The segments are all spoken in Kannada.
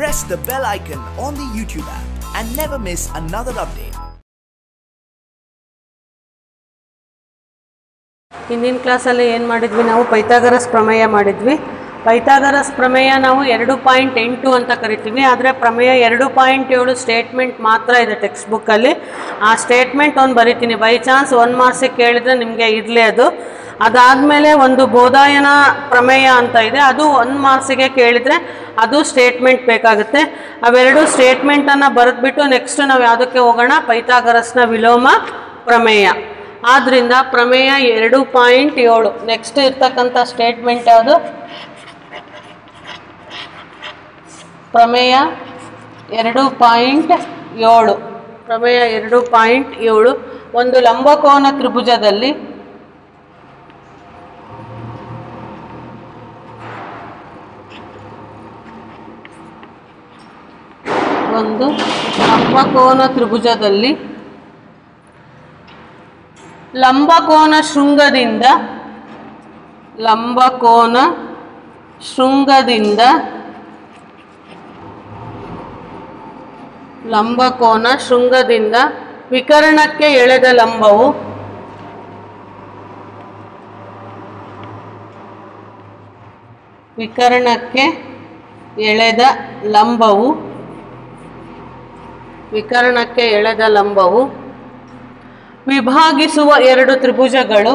press the bell icon on the YouTube app and never miss another update. ಹಿಂದಿನ ಕ್ಲಾಸಲ್ಲಿ ಏನು ಮಾಡಿದ್ವಿ ನಾವು ಪೈಥಾಗರಸ್ ಪ್ರಮೇಯ ಮಾಡಿದ್ವಿ ಪೈಥಾಗರಸ್ ಪ್ರಮೇಯ ನಾವು ಎರಡು ಪಾಯಿಂಟ್ ಎಂಟು ಅಂತ ಕರಿತೀವಿ ಆದರೆ ಪ್ರಮೇಯ ಎರಡು ಪಾಯಿಂಟ್ ಏಳು ಸ್ಟೇಟ್ಮೆಂಟ್ ಮಾತ್ರ ಇದೆ ಟೆಕ್ಸ್ಟ್ ಬುಕ್ಕಲ್ಲಿ ಆ ಸ್ಟೇಟ್ಮೆಂಟ್ ಒಂದು ಬರಿತೀನಿ ಬೈ ಚಾನ್ಸ್ ಒನ್ ಮಾರ್ಕ್ಸಿಗೆ ಕೇಳಿದರೆ ನಿಮಗೆ ಇರಲಿ ಅದು ಅದಾದಮೇಲೆ ಒಂದು ಬೋಧಾಯನ ಪ್ರಮೇಯ ಅಂತ ಇದೆ ಅದು ಒಂದು ಮಾರ್ಕ್ಸಿಗೆ ಕೇಳಿದರೆ ಅದು ಸ್ಟೇಟ್ಮೆಂಟ್ ಬೇಕಾಗುತ್ತೆ ಅವೆರಡು ಸ್ಟೇಟ್ಮೆಂಟನ್ನು ಬರೆದ್ಬಿಟ್ಟು ನೆಕ್ಸ್ಟ್ ನಾವು ಯಾವುದಕ್ಕೆ ಹೋಗೋಣ ಪೈಥಾಗರಸ್ನ ವಿಲೋಮ ಪ್ರಮೇಯ ಆದ್ದರಿಂದ ಪ್ರಮೇಯ ಎರಡು ಪಾಯಿಂಟ್ ಏಳು ನೆಕ್ಸ್ಟ್ ಇರ್ತಕ್ಕಂಥ ಸ್ಟೇಟ್ಮೆಂಟ್ ಯಾವುದು ಪ್ರಮೇಯ ಎರಡು ಪಾಯಿಂಟ್ ಏಳು ಪ್ರಮೇಯ ಎರಡು ಪಾಯಿಂಟ್ ಏಳು ಒಂದು ಲಂಬಕೋನ ತ್ರಿಭುಜದಲ್ಲಿ ಒಂದು ಲಂಬಕೋನ ತ್ರಿಭುಜದಲ್ಲಿ ಲಂಬಕೋನ ಶೃಂಗದಿಂದ ಲಂಬಕೋನ ಶೃಂಗದಿಂದ ಲಂಬಕೋನ ಶೃಂಗದಿಂದ ವಿಕರ್ಣಕ್ಕೆ ಎಳೆದ ಲಂಬವು ವಿಕರ್ಣಕ್ಕೆ ಎಳೆದ ಲಂಬವು ವಿಕರ್ಣಕ್ಕೆ ಎಳೆದ ಲಂಬವು ವಿಭಾಗಿಸುವ ಎರಡು ತ್ರಿಭುಜಗಳು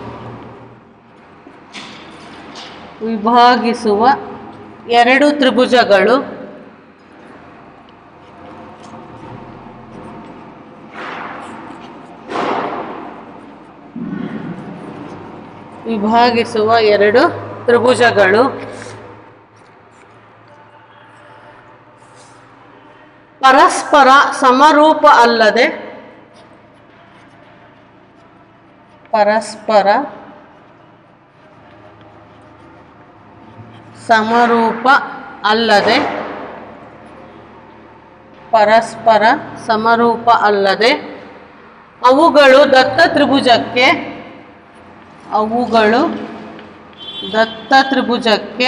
ವಿಭಾಗಿಸುವ ಎರಡು ತ್ರಿಭುಜಗಳು ವಿಭಾಗಿಸುವ ಎರಡು ತ್ರಿಭುಜಗಳು ಪರಸ್ಪರ ಸಮರೂಪ ಅಲ್ಲದೆ ಪರಸ್ಪರ ಸಮರೂಪ ಅಲ್ಲದೆ ಪರಸ್ಪರ ಸಮರೂಪ ಅಲ್ಲದೆ ಅವುಗಳು ದತ್ತ ತ್ರಿಭುಜಕ್ಕೆ ಅವುಗಳು ದತ್ತ ತ್ರಿಭುಜಕ್ಕೆ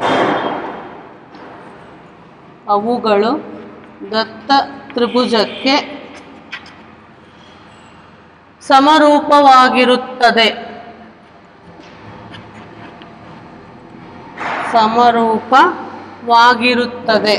ಅವುಗಳು ದತ್ತ ತ್ರಿಭುಜಕ್ಕೆ ಸಮರೂಪವಾಗಿರುತ್ತದೆ ಸಮರೂಪವಾಗಿರುತ್ತದೆ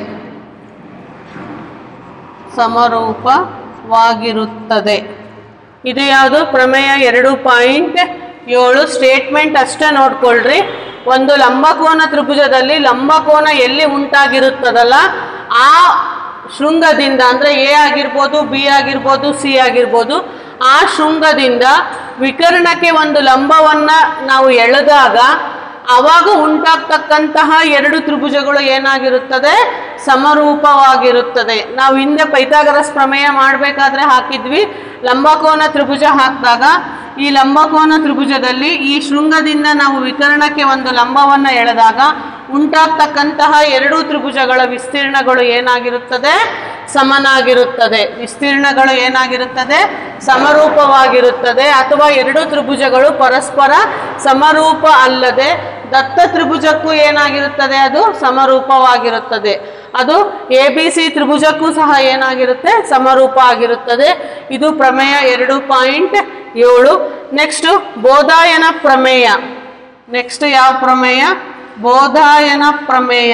ಸಮರೂಪವಾಗಿರುತ್ತದೆ ಇದು ಯಾವುದು ಪ್ರಮೇಯ ಎರಡು ಪಾಯಿಂಟ್ ಏಳು ಸ್ಟೇಟ್ಮೆಂಟ್ ಅಷ್ಟೇ ನೋಡ್ಕೊಳ್ರಿ ಒಂದು ಲಂಬಕೋನ ತ್ರಿಭುಜದಲ್ಲಿ ಲಂಬಕೋನ ಎಲ್ಲಿ ಉಂಟಾಗಿರುತ್ತದಲ್ಲ ಆ ಶೃಂಗದಿಂದ ಅಂದರೆ ಎ ಆಗಿರ್ಬೋದು ಬಿ ಆಗಿರ್ಬೋದು ಸಿ ಆಗಿರ್ಬೋದು ಆ ಶೃಂಗದಿಂದ ವಿಕರ್ಣಕ್ಕೆ ಒಂದು ಲಂಬವನ್ನು ನಾವು ಎಳೆದಾಗ ಆವಾಗ ಉಂಟಾಗ್ತಕ್ಕಂತಹ ಎರಡು ತ್ರಿಭುಜಗಳು ಏನಾಗಿರುತ್ತದೆ ಸಮರೂಪವಾಗಿರುತ್ತದೆ ನಾವು ಹಿಂದೆ ಪೈಥಾಗರಸ್ ಪ್ರಮೇಯ ಮಾಡಬೇಕಾದ್ರೆ ಹಾಕಿದ್ವಿ ಲಂಬಕೋನ ತ್ರಿಭುಜ ಹಾಕಿದಾಗ ಈ ಲಂಬಕೋನ ತ್ರಿಭುಜದಲ್ಲಿ ಈ ಶೃಂಗದಿಂದ ನಾವು ವಿಕರ್ಣಕ್ಕೆ ಒಂದು ಲಂಬವನ್ನು ಎಳೆದಾಗ ಉಂಟಾಗ್ತಕ್ಕಂತಹ ಎರಡು ತ್ರಿಭುಜಗಳ ವಿಸ್ತೀರ್ಣಗಳು ಏನಾಗಿರುತ್ತದೆ ಸಮನಾಗಿರುತ್ತದೆ ವಿಸ್ತೀರ್ಣಗಳು ಏನಾಗಿರುತ್ತದೆ ಸಮರೂಪವಾಗಿರುತ್ತದೆ ಅಥವಾ ಎರಡು ತ್ರಿಭುಜಗಳು ಪರಸ್ಪರ ಸಮರೂಪ ಅಲ್ಲದೆ ದತ್ತ ತ್ರಿಭುಜಕ್ಕೂ ಏನಾಗಿರುತ್ತದೆ ಅದು ಸಮರೂಪವಾಗಿರುತ್ತದೆ ಅದು ಎ ಬಿ ಸಿ ತ್ರಿಭುಜಕ್ಕೂ ಸಹ ಏನಾಗಿರುತ್ತೆ ಸಮರೂಪ ಆಗಿರುತ್ತದೆ ಇದು ಪ್ರಮೇಯ ಎರಡು ಪಾಯಿಂಟ್ ಏಳು ನೆಕ್ಸ್ಟ್ ಬೋಧಾಯನ ಪ್ರಮೇಯ ನೆಕ್ಸ್ಟ್ ಯಾವ ಪ್ರಮೇಯ ಬೋಧಾಯನ ಪ್ರಮೇಯ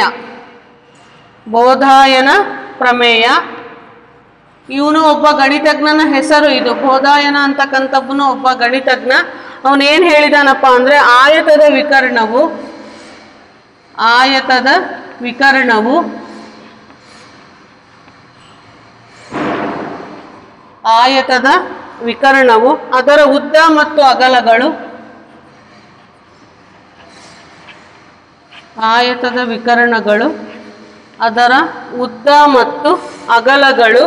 ಬೋಧಾಯನ ಪ್ರಮೇಯ ಇವನು ಒಬ್ಬ ಗಣಿತಜ್ಞನ ಹೆಸರು ಇದು ಬೋಧಾಯನ ಅಂತಕ್ಕಂಥಬ್ಬನು ಒಬ್ಬ ಗಣಿತಜ್ಞ ಅವನೇನು ಹೇಳಿದಾನಪ್ಪ ಅಂದರೆ ಆಯತದ ವಿಕರ್ಣವು ಆಯತದ ವಿಕರ್ಣವು ಆಯತದ ವಿಕರ್ಣವು ಅದರ ಉದ್ದ ಮತ್ತು ಅಗಲಗಳು ಆಯತದ ವಿಕರ್ಣಗಳು ಅದರ ಉದ್ದ ಮತ್ತು ಅಗಲಗಳು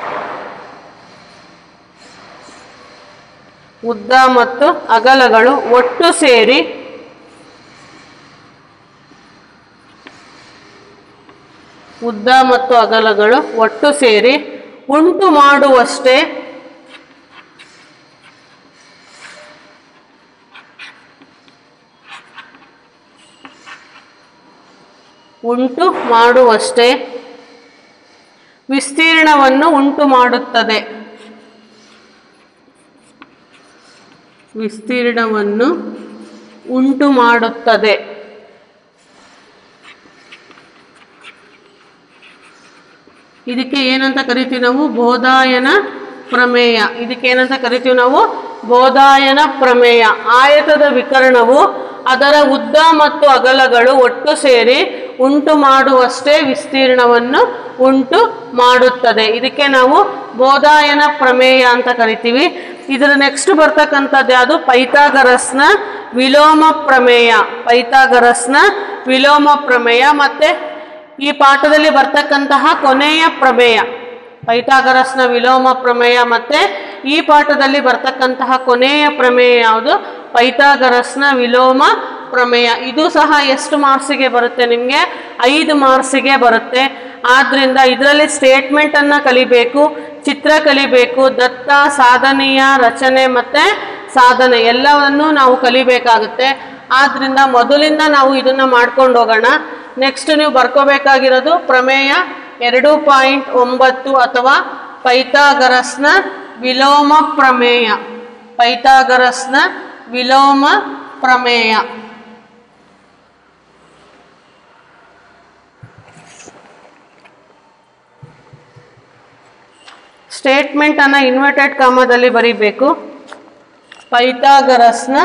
ಉದ್ದ ಮತ್ತು ಅಗಲಗಳು ಒಟ್ಟು ಸೇರಿ ಉದ್ದ ಮತ್ತು ಅಗಲಗಳು ಒಟ್ಟು ಸೇರಿ ಉಂಟು ಮಾಡುವಷ್ಟೇ ಉಂಟು ಮಾಡುವಷ್ಟೇ ವಿಸ್ತೀರ್ಣವನ್ನು ಉಂಟು ಮಾಡುತ್ತದೆ ವಿಸ್ತೀರ್ಣವನ್ನು ಉಂಟು ಮಾಡುತ್ತದೆ ಇದಕ್ಕೆ ಏನಂತ ಕರಿತೀವಿ ನಾವು ಬೋಧಾಯನ ಪ್ರಮೇಯ ಇದಕ್ಕೆ ಏನಂತ ಕರಿತೀವಿ ನಾವು ಬೋಧಾಯನ ಪ್ರಮೇಯ ಆಯತದ ವಿಕರಣವು ಅದರ ಉದ್ದ ಮತ್ತು ಅಗಲಗಳು ಒಟ್ಟು ಸೇರಿ ಉಂಟು ಮಾಡುವಷ್ಟೇ ವಿಸ್ತೀರ್ಣವನ್ನು ಉಂಟು ಮಾಡುತ್ತದೆ ಇದಕ್ಕೆ ನಾವು ಬೋಧಾಯನ ಪ್ರಮೇಯ ಅಂತ ಕರಿತೀವಿ ಇದರ ನೆಕ್ಸ್ಟ್ ಬರ್ತಕ್ಕಂಥದ್ದು ಯಾವುದು ಪೈಥಾಗರಸ್ನ ವಿಲೋಮ ಪ್ರಮೇಯ ಪೈಥಾಗರಸ್ನ ವಿಲೋಮ ಪ್ರಮೇಯ ಮತ್ತೆ ಈ ಪಾಠದಲ್ಲಿ ಬರ್ತಕ್ಕಂತಹ ಕೊನೆಯ ಪ್ರಮೇಯ ಪೈಥಾಗರಸ್ನ ವಿಲೋಮ ಪ್ರಮೇಯ ಮತ್ತೆ ಈ ಪಾಠದಲ್ಲಿ ಬರ್ತಕ್ಕಂತಹ ಕೊನೆಯ ಪ್ರಮೇಯ ಯಾವುದು ಪೈಥಾಗರಸ್ನ ವಿಲೋಮ ಪ್ರಮೇಯ ಇದು ಸಹ ಎಷ್ಟು ಮಾರ್ಕ್ಸಿಗೆ ಬರುತ್ತೆ ನಿಮಗೆ ಐದು ಮಾರ್ಕ್ಸಿಗೆ ಬರುತ್ತೆ ಆದ್ರಿಂದ ಇದರಲ್ಲಿ ಸ್ಟೇಟ್ಮೆಂಟನ್ನು ಕಲಿಬೇಕು ಚಿತ್ರ ಕಲಿಬೇಕು ದತ್ತ ಸಾಧನೆಯ ರಚನೆ ಮತ್ತೆ ಸಾಧನೆ ಎಲ್ಲವನ್ನೂ ನಾವು ಕಲಿಬೇಕಾಗುತ್ತೆ ಆದ್ರಿಂದ ಮೊದಲಿಂದ ನಾವು ಇದನ್ನ ಮಾಡ್ಕೊಂಡು ಹೋಗೋಣ ನೆಕ್ಸ್ಟ್ ನೀವು ಬರ್ಕೋಬೇಕಾಗಿರೋದು ಪ್ರಮೇಯ ಎರಡು ಪಾಯಿಂಟ್ ಒಂಬತ್ತು ಅಥವಾ ಪೈಥಾಗರಸ್ನ ವಿಲೋಮ ಪ್ರಮೇಯ ಪೈಥಾಗರಸ್ನ ವಿಲೋಮ ಪ್ರಮೇಯ ಸ್ಟೇಟ್ಮೆಂಟ್ ಅನ್ನ ಇನ್ವರ್ಟೆಡ್ ಕಾಮದಲ್ಲಿ ಬರೀಬೇಕು ಪೈಥಾಗರಸ್ನ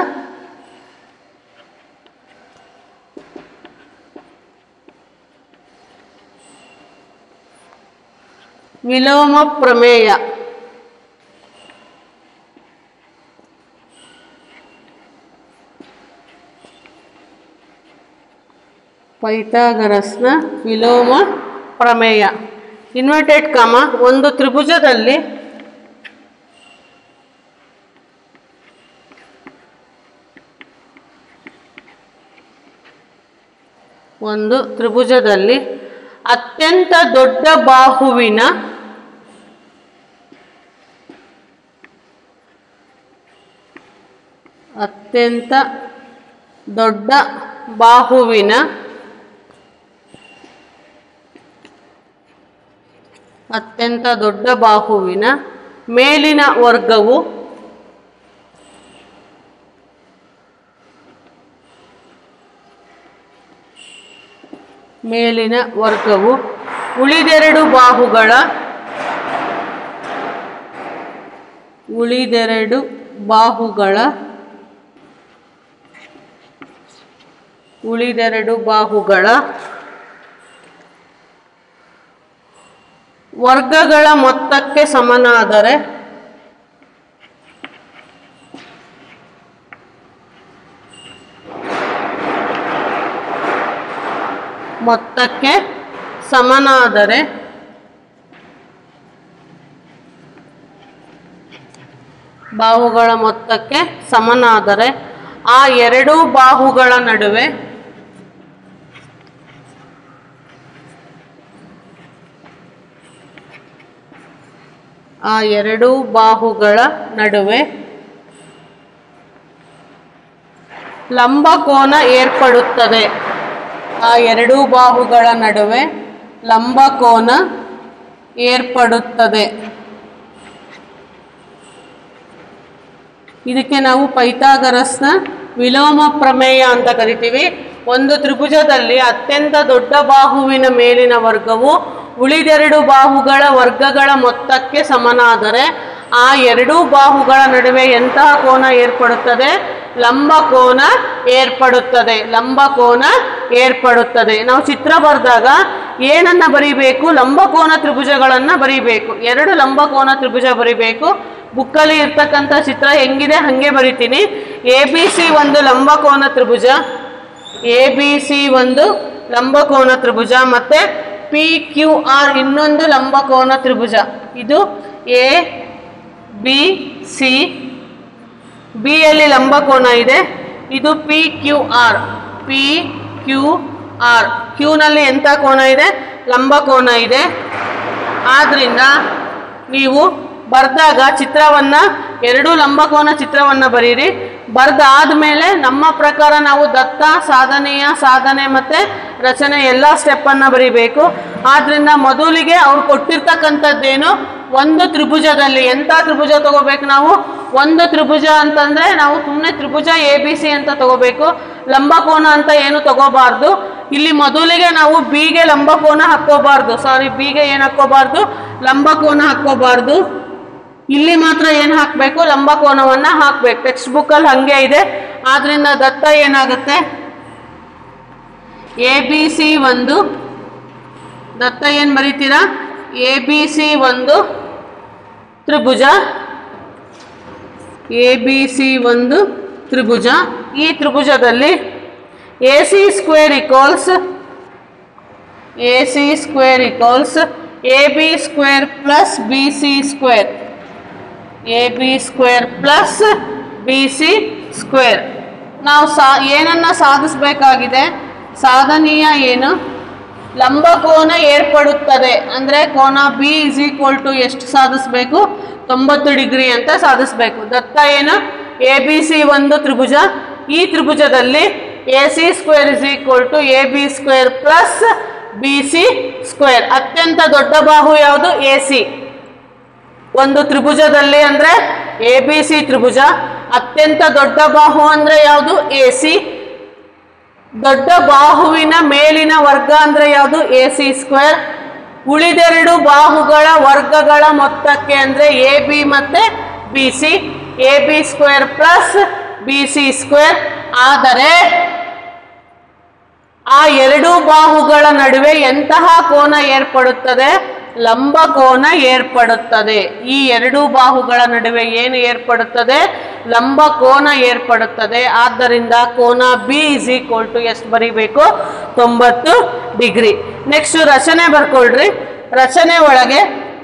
ವಿಲೋಮ ಪ್ರಮೇಯ ಪೈಥಾಗರಸ್ನ ವಿಲೋಮ ಪ್ರಮೇಯ ಇನ್ವರ್ಟೆಡ್ ಕಾಮ ಒಂದು ತ್ರಿಭುಜದಲ್ಲಿ ಒಂದು ತ್ರಿಭುಜದಲ್ಲಿ ಅತ್ಯಂತ ದೊಡ್ಡ ಬಾಹುವಿನ ಅತ್ಯಂತ ದೊಡ್ಡ ಬಾಹುವಿನ ಅತ್ಯಂತ ದೊಡ್ಡ ಬಾಹುವಿನ ಮೇಲಿನ ವರ್ಗವು ಮೇಲಿನ ವರ್ಗವು ಉಳಿದೆರಡು ಬಾಹುಗಳ ಉಳಿದೆರಡು ಬಾಹುಗಳ ಉಳಿದೆರಡು ಬಾಹುಗಳ ವರ್ಗಗಳ ಮೊತ್ತಕ್ಕೆ ಸಮನಾದರೆ ಮೊತ್ತಕ್ಕೆ ಸಮನಾದರೆ ಬಾಹುಗಳ ಮೊತ್ತಕ್ಕೆ ಸಮನಾದರೆ ಆ ಎರಡೂ ಬಾಹುಗಳ ನಡುವೆ ಆ ಎರಡೂ ಬಾಹುಗಳ ನಡುವೆ ಲಂಬಕೋನ ಏರ್ಪಡುತ್ತದೆ ಆ ಎರಡೂ ಬಾಹುಗಳ ನಡುವೆ ಲಂಬಕೋನ ಏರ್ಪಡುತ್ತದೆ ಇದಕ್ಕೆ ನಾವು ಪೈಥಾಗರಸ್ನ ವಿಲೋಮ ಪ್ರಮೇಯ ಅಂತ ಕರಿತೀವಿ ಒಂದು ತ್ರಿಭುಜದಲ್ಲಿ ಅತ್ಯಂತ ದೊಡ್ಡ ಬಾಹುವಿನ ಮೇಲಿನ ವರ್ಗವು ಉಳಿದೆರಡು ಬಾಹುಗಳ ವರ್ಗಗಳ ಮೊತ್ತಕ್ಕೆ ಸಮನಾದರೆ ಆ ಎರಡೂ ಬಾಹುಗಳ ನಡುವೆ ಎಂತಹ ಕೋನ ಏರ್ಪಡುತ್ತದೆ ಲಂಬ ಕೋನ ಏರ್ಪಡುತ್ತದೆ ಲಂಬ ಕೋನ ಏರ್ಪಡುತ್ತದೆ ನಾವು ಚಿತ್ರ ಬರೆದಾಗ ಏನನ್ನ ಬರಿಬೇಕು ಲಂಬಕೋನ ತ್ರಿಭುಜಗಳನ್ನ ಬರಿಬೇಕು ಎರಡು ಲಂಬಕೋನ ತ್ರಿಭುಜ ಬರಿಬೇಕು ಬುಕ್ಕಲ್ಲಿ ಇರ್ತಕ್ಕಂಥ ಚಿತ್ರ ಹೆಂಗಿದೆ ಹಾಗೆ ಬರಿತೀನಿ ಎ ಬಿ ಸಿ ಒಂದು ಲಂಬಕೋನ ತ್ರಿಭುಜ ಎ ಬಿ ಸಿ ಒಂದು ಲಂಬಕೋನ ತ್ರಿಭುಜ ಮತ್ತೆ ಪಿ ಕ್ಯೂ ಆರ್ ಇನ್ನೊಂದು ಲಂಬಕೋನ ತ್ರಿಭುಜ ಇದು ಎ ಬಿ ಸಿ ಬಿ ಯಲ್ಲಿ ಲಂಬಕೋನ ಇದೆ ಇದು P Q R P Q R ಕ್ಯೂನಲ್ಲಿ ಎಂಥ ಕೋನ ಇದೆ ಲಂಬಕೋನ ಇದೆ ಆದ್ರಿಂದ ನೀವು ಬರೆದಾಗ ಚಿತ್ರವನ್ನ ಎರಡು ಲಂಬಕೋನ ಚಿತ್ರವನ್ನ ಬರೀರಿ ಬರೆದಾದ್ಮೇಲೆ ನಮ್ಮ ಪ್ರಕಾರ ನಾವು ದತ್ತ ಸಾಧನೆಯ ಸಾಧನೆ ಮತ್ತೆ ರಚನೆ ಎಲ್ಲ ಸ್ಟೆಪ್ಪನ್ನು ಬರೀಬೇಕು ಆದ್ದರಿಂದ ಮೊದಲಿಗೆ ಅವ್ರು ಕೊಟ್ಟಿರ್ತಕ್ಕಂಥದ್ದೇನು ಒಂದು ತ್ರಿಭುಜದಲ್ಲಿ ಎಂಥ ತ್ರಿಭುಜ ತಗೋಬೇಕು ನಾವು ಒಂದು ತ್ರಿಭುಜ ಅಂತಂದರೆ ನಾವು ಸುಮ್ಮನೆ ತ್ರಿಭುಜ ಎ ಬಿ ಸಿ ಅಂತ ತಗೋಬೇಕು ಲಂಬಕೋನ ಅಂತ ಏನು ತಗೋಬಾರ್ದು ಇಲ್ಲಿ ಮೊದಲಿಗೆ ನಾವು ಬಿಗೆ ಲಂಬಕೋನ ಹಾಕ್ಕೋಬಾರ್ದು ಸಾರಿ ಬಿಗೆ ಏನು ಹಾಕ್ಕೋಬಾರ್ದು ಲಂಬಕೋನ ಹಾಕ್ಕೋಬಾರ್ದು ಇಲ್ಲಿ ಮಾತ್ರ ಏನು ಹಾಕಬೇಕು ಲಂಬಕೋನವನ್ನು ಹಾಕ್ಬೇಕು ಟೆಕ್ಸ್ಟ್ ಬುಕ್ಕಲ್ಲಿ ಹಾಗೆ ಇದೆ ಆದ್ರಿಂದ ದತ್ತ ಏನಾಗುತ್ತೆ ಎ ಬಿ ಸಿ ಒಂದು ದತ್ತ ಏನು ಬರೀತೀರಾ ಎ ಬಿ ಸಿ ಒಂದು ತ್ರಿಭುಜ ಎ ಬಿ ಸಿ ಒಂದು ತ್ರಿಭುಜ ಈ ತ್ರಿಭುಜದಲ್ಲಿ A C square equals A C square equals A B square plus B C square A B square plus B C square ನಾವು ಸಾ ಏನನ್ನ ಸಾಧಿಸಬೇಕಾಗಿದೆ ಸಾಧನೀಯ ಏನು ಲಂಬಕೋನ ಏರ್ಪಡುತ್ತದೆ ಅಂದರೆ ಕೋನ ಬಿ ಇಸ್ ಈಕ್ವಲ್ ಟು ಎಷ್ಟು ಸಾಧಿಸಬೇಕು ತೊಂಬತ್ತು ಡಿಗ್ರಿ ಅಂತ ಸಾಧಿಸಬೇಕು ದತ್ತ ಏನು ಎ ಬಿ ಸಿ ಒಂದು ತ್ರಿಭುಜ ಈ ತ್ರಿಭುಜದಲ್ಲಿ A C square is equal to A B square plus B C square ಅತ್ಯಂತ ದೊಡ್ಡ ಬಾಹು ಯಾವುದು ಎ ಸಿ ಒಂದು ತ್ರಿಭುಜದಲ್ಲಿ ಅಂದ್ರೆ ಎ ಬಿ ಸಿ ತ್ರಿಭುಜ ಅತ್ಯಂತ ದೊಡ್ಡ ಬಾಹು ಅಂದ್ರೆ ಯಾವುದು ಎ ಸಿ ದೊಡ್ಡ ಬಾಹುವಿನ ಮೇಲಿನ ವರ್ಗ ಅಂದ್ರೆ ಯಾವುದು ಎ ಸಿ ಸ್ಕ್ವೇರ್ ಉಳಿದೆರಡು ಬಾಹುಗಳ ವರ್ಗಗಳ ಮೊತ್ತಕ್ಕೆ ಅಂದ್ರೆ ಎ ಬಿ ಮತ್ತೆ B C A B square plus B C square ಆದರೆ ಆ ಎರಡು ಬಾಹುಗಳ ನಡುವೆ ಎಂತಹ ಕೋನ ಏರ್ಪಡುತ್ತದೆ ಲಂಬ ಕೋನ ಏರ್ಪಡುತ್ತದೆ ಈ ಎರಡು ಬಾಹುಗಳ ನಡುವೆ ಏನು ಏರ್ಪಡುತ್ತದೆ ಲಂಬ ಕೋನ ಏರ್ಪಡುತ್ತದೆ ಆದ್ದರಿಂದ ಕೋನ ಬಿ ಇಸ್ ಈಕ್ವಲ್ ಟು ಎಷ್ಟು ಬರೀಬೇಕು ತೊಂಬತ್ತು ಡಿಗ್ರಿ ನೆಕ್ಸ್ಟ್ ರಚನೆ ಬರ್ಕೊಳ್ರಿ ರಚನೆ ಒಳಗೆ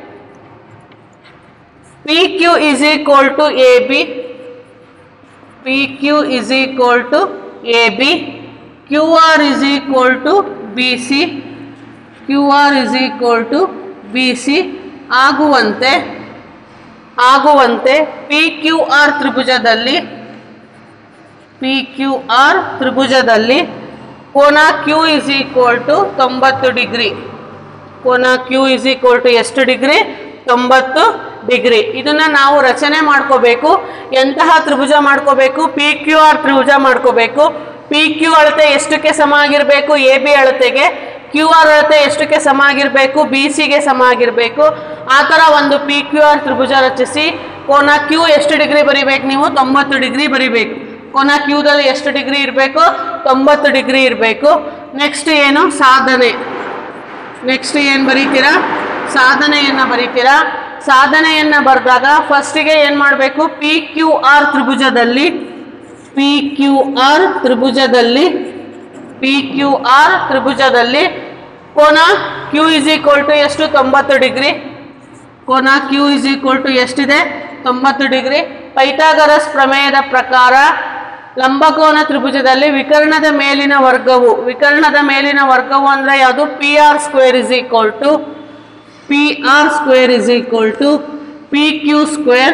P Q is equal to A B P Q is equal to A B Q R is equal to B C Q R is equal to B C ಆಗುವಂತೆ ಆಗುವಂತೆ ಪಿ ಕ್ಯೂ ಆರ್ ತ್ರಿಭುಜದಲ್ಲಿ ಪಿ ಕ್ಯೂ ಆರ್ ತ್ರಿಭುಜದಲ್ಲಿ ಕೋನ ಕ್ಯೂ ಇಸ್ ಈಕ್ವಲ್ ಟು ತೊಂಬತ್ತು ಡಿಗ್ರಿ ಕೋನ ಕ್ಯೂ ಇಸ್ ಈಕ್ವಲ್ ಟು ಎಷ್ಟು ಡಿಗ್ರಿ ತೊಂಬತ್ತು ಡಿಗ್ರಿ ಇದನ್ನ ನಾವು ರಚನೆ ಮಾಡ್ಕೋಬೇಕು ಎಂತಹ ತ್ರಿಭುಜ ಮಾಡ್ಕೋಬೇಕು ಪಿ ಕ್ಯೂ ಆರ್ ತ್ರಿಭುಜ ಮಾಡ್ಕೋಬೇಕು ಪಿ ಕ್ಯೂ ಅಳತೆ ಎಷ್ಟಕ್ಕೆ ಸಮ ಆಗಿರಬೇಕು ಎ ಬಿ ಅಳತೆಗೆ ಕ್ಯೂ ಆರ್ ಅಳತೆ ಎಷ್ಟಕ್ಕೆ ಸಮ ಆಗಿರಬೇಕು ಬಿ ಸಿಗೆ ಸಮ ಆಗಿರಬೇಕು ಆ ಥರ ಒಂದು ಪಿ ಕ್ಯೂ ಆರ್ ತ್ರಿಭುಜ ರಚಿಸಿ ಕೋನ ಕ್ಯೂ ಎಷ್ಟು ಡಿಗ್ರಿ ಬರಿಬೇಕು ನೀವು ತೊಂಬತ್ತು ಡಿಗ್ರಿ ಬರಿಬೇಕು ಕೋನ ಕ್ಯೂದಲ್ಲಿ ಎಷ್ಟು ಡಿಗ್ರಿ ಇರಬೇಕು ತೊಂಬತ್ತು ಡಿಗ್ರಿ ಇರಬೇಕು ನೆಕ್ಸ್ಟ್ ಏನು ಸಾಧನೆ ನೆಕ್ಸ್ಟ್ ಏನು ಬರೀತೀರಾ ಸಾಧನೆಯನ್ನು ಬರೀತೀರಾ ಸಾಧನೆಯನ್ನು ಬರೆದಾಗ ಫಸ್ಟಿಗೆ ಏನು ಮಾಡಬೇಕು ಪಿ ಕ್ಯೂ ಆರ್ ತ್ರಿಭುಜದಲ್ಲಿ ಪಿ ಕ್ಯೂ ಆರ್ ತ್ರಿಭುಜದಲ್ಲಿ ಪಿ ಕ್ಯೂ ಆರ್ ತ್ರಿಭುಜದಲ್ಲಿ ಕೋನ ಕ್ಯೂ ಇಸ್ ಈಕ್ವಲ್ ಟು ಎಷ್ಟು ತೊಂಬತ್ತು ಡಿಗ್ರಿ ಕೋನ ಕ್ಯೂ ಇಸ್ ಈಕ್ವಲ್ ಟು ಎಷ್ಟಿದೆ ತೊಂಬತ್ತು ಡಿಗ್ರಿ ಪೈಥಾಗರಸ್ ಪ್ರಮೇಯದ ಪ್ರಕಾರ ಲಂಬಕೋನ ತ್ರಿಭುಜದಲ್ಲಿ ವಿಕರ್ಣದ ಮೇಲಿನ ವರ್ಗವು ವಿಕರ್ಣದ ಮೇಲಿನ ವರ್ಗವು ಅಂದರೆ ಯಾವುದು P R square is equal to P R square is equal to P Q square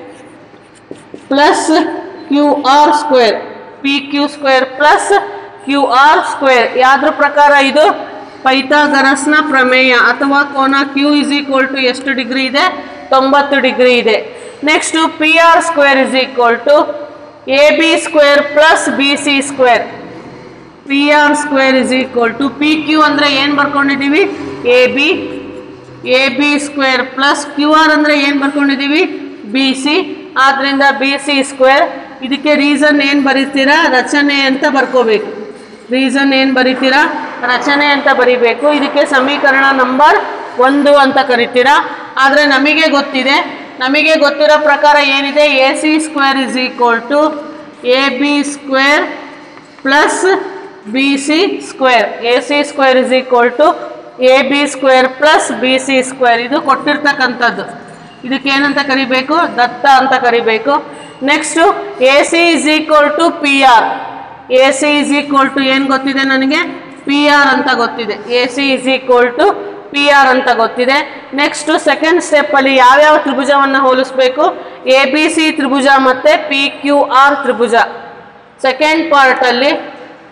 plus Q R square P Q square plus Q R square ಯಾವ್ದ್ರ ಪ್ರಕಾರ ಇದು ಪೈಥಾಗರಸ್ನ ಪ್ರಮೇಯ ಅಥವಾ ಕೋನ ಕ್ಯೂ ಇಸ್ ಈಕ್ವಲ್ ಟು ಎಷ್ಟು ಡಿಗ್ರಿ ಇದೆ ತೊಂಬತ್ತು ಡಿಗ್ರಿ ಇದೆ next P R square is equal to A B square plus B C square P R square is equal to P Q ಅಂದರೆ ಏನು ಬರ್ಕೊಂಡಿದ್ದೀವಿ A B A B square plus Q R ಅಂದರೆ ಏನು ಬರ್ಕೊಂಡಿದ್ದೀವಿ ಬಿ ಸಿ ಆದ್ದರಿಂದ ಬಿ ಸಿ ಸ್ಕ್ವೇರ್ ಇದಕ್ಕೆ ರೀಸನ್ ಏನು ಬರೀತೀರಾ ರಚನೆ ಅಂತ ಬರ್ಕೋಬೇಕು ರೀಸನ್ ಏನು ಬರೀತೀರಾ ರಚನೆ ಅಂತ ಬರಿಬೇಕು ಇದಕ್ಕೆ ಸಮೀಕರಣ ನಂಬರ್ ಒಂದು ಅಂತ ಕರಿತೀರಾ ಆದರೆ ನಮಗೆ ಗೊತ್ತಿದೆ ನಮಗೆ ಗೊತ್ತಿರೋ ಪ್ರಕಾರ ಏನಿದೆ A C square is equal to A B square plus B C square A C square is equal to A B square plus B C square ಇದು ಕೊಟ್ಟಿರ್ತಕ್ಕಂಥದ್ದು ಇದಕ್ಕೆ ಏನಂತ ಕರಿಬೇಕು ದತ್ತ ಅಂತ ಕರಿಬೇಕು next A C is equal to P R A C is equal to ಏನು ಗೊತ್ತಿದೆ ನನಗೆ ಪಿ ಆರ್ ಅಂತ ಗೊತ್ತಿದೆ A C is equal to P R ಅಂತ ಗೊತ್ತಿದೆ ನೆಕ್ಸ್ಟು ಸೆಕೆಂಡ್ ಸ್ಟೆಪ್ಪಲ್ಲಿ ಯಾವ್ಯಾವ ತ್ರಿಭುಜವನ್ನು ಹೋಲಿಸ್ಬೇಕು ಎ ಬಿ ಸಿ ತ್ರಿಭುಜ ಮತ್ತು ಪಿ ಕ್ಯೂ ಆರ್ ತ್ರಿಭುಜ ಸೆಕೆಂಡ್ ಪಾರ್ಟಲ್ಲಿ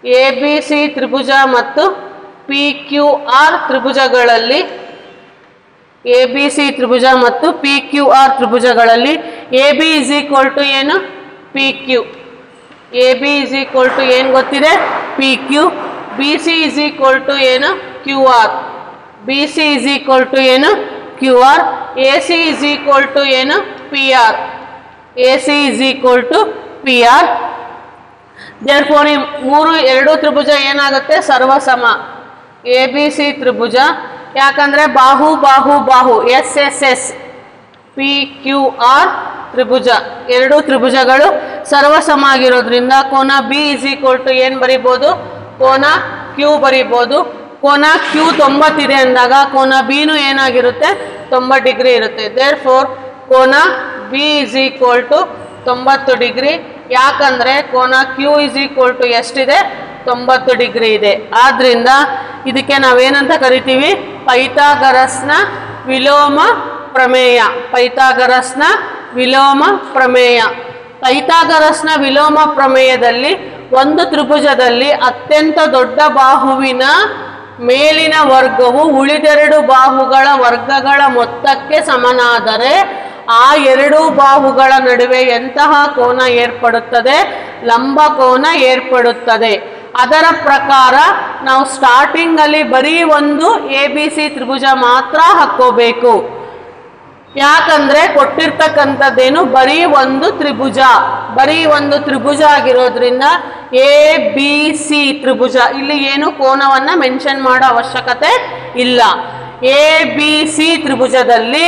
ಎ ಬಿ ಸಿ ತ್ರಿಭುಜ ಮತ್ತು ಪಿ ಕ್ಯೂ ಆರ್ ತ್ರಿಭುಜಗಳಲ್ಲಿ ಎ ಬಿ ಸಿ ತ್ರಿಭುಜ ಮತ್ತು ಪಿ ಕ್ಯೂ ಆರ್ ತ್ರಿಭುಜಗಳಲ್ಲಿ A B is equal to ಏನು P Q A B is equal to ಏನು ಗೊತ್ತಿದೆ P Q B C is equal to ಏನು Q R B C is equal to ಏನು Q R A C is equal to ಏನು P R A C is equal to P R therefore ಈ ಮೂರು ಎರಡು ತ್ರಿಭುಜ ಏನಾಗುತ್ತೆ ಸರ್ವಸಮ ಎ ಬಿ ಸಿ ತ್ರಿಭುಜ ಯಾಕಂದ್ರೆ ಬಾಹು ಬಾಹು ಬಾಹು S S S P Q R ತ್ರಿಭುಜ ಎರಡು ತ್ರಿಭುಜಗಳು ಸರ್ವಸಮ ಆಗಿರೋದ್ರಿಂದ ಕೋನ ಬಿ ಇಸ್ ಈಕ್ವಲ್ ಟು ಏನು ಬರಿಬೋದು ಕೋನ ಕ್ಯೂ ಬರಿಬೋದು ಕೋನ ಕ್ಯೂ ತೊಂಬತ್ತಿದೆ ಅಂದಾಗ ಕೋನ ಬಿನು ಏನಾಗಿರುತ್ತೆ ತೊಂಬತ್ತು ಡಿಗ್ರಿ ಇರುತ್ತೆ ದೇರ್ ಫೋರ್ ಕೋನ ಬಿ ಇಸ್ ಈಕ್ವಲ್ ಟು ತೊಂಬತ್ತು ಡಿಗ್ರಿ ಯಾಕಂದ್ರೆ ಕೋನ ಕ್ಯೂ ಇಸ್ ಈಕ್ವಲ್ ಟು ಎಷ್ಟಿದೆ ತೊಂಬತ್ತು ಡಿಗ್ರಿ ಇದೆ ಆದ್ರಿಂದ ಇದಕ್ಕೆ ನಾವೇನಂತ ಕರಿತೀವಿ ಪೈಥಾಗರಸ್ನ ವಿಲೋಮ ಪ್ರಮೇಯ ಪೈಥಾಗರಸ್ನ ವಿಲೋಮ ಪ್ರಮೇಯ ಪೈಥಾಗರಸ್ನ ವಿಲೋಮ ಪ್ರಮೇಯದಲ್ಲಿ ಒಂದು ತ್ರಿಭುಜದಲ್ಲಿ ಅತ್ಯಂತ ದೊಡ್ಡ ಬಾಹುವಿನ ಮೇಲಿನ ವರ್ಗವು ಉಳಿದೆರಡು ಬಾಹುಗಳ ವರ್ಗಗಳ ಮೊತ್ತಕ್ಕೆ ಸಮನಾದರೆ ಆ ಎರಡು ಬಾಹುಗಳ ನಡುವೆ ಎಂತಹ ಕೋನ ಏರ್ಪಡುತ್ತದೆ ಲಂಬ ಕೋನ ಏರ್ಪಡುತ್ತದೆ ಅದರ ಪ್ರಕಾರ ನಾವು ಸ್ಟಾರ್ಟಿಂಗ್ ಅಲ್ಲಿ ಬರೀ ಒಂದು ಎ ಬಿ ಸಿ ತ್ರಿಭುಜ ಮಾತ್ರ ಹಾಕೋಬೇಕು ಯಾಕಂದ್ರೆ ಕೊಟ್ಟಿರ್ತಕ್ಕಂಥದ್ದೇನು ಬರೀ ಒಂದು ತ್ರಿಭುಜ ಬರೀ ಒಂದು ತ್ರಿಭುಜ ಆಗಿರೋದ್ರಿಂದ ಎ ಬಿ ಸಿ ತ್ರಿಭುಜ ಇಲ್ಲಿ ಏನು ಕೋನವನ್ನ ಮೆನ್ಷನ್ ಮಾಡೋ ಅವಶ್ಯಕತೆ ಇಲ್ಲ ಎ ಬಿ ಸಿ ತ್ರಿಭುಜದಲ್ಲಿ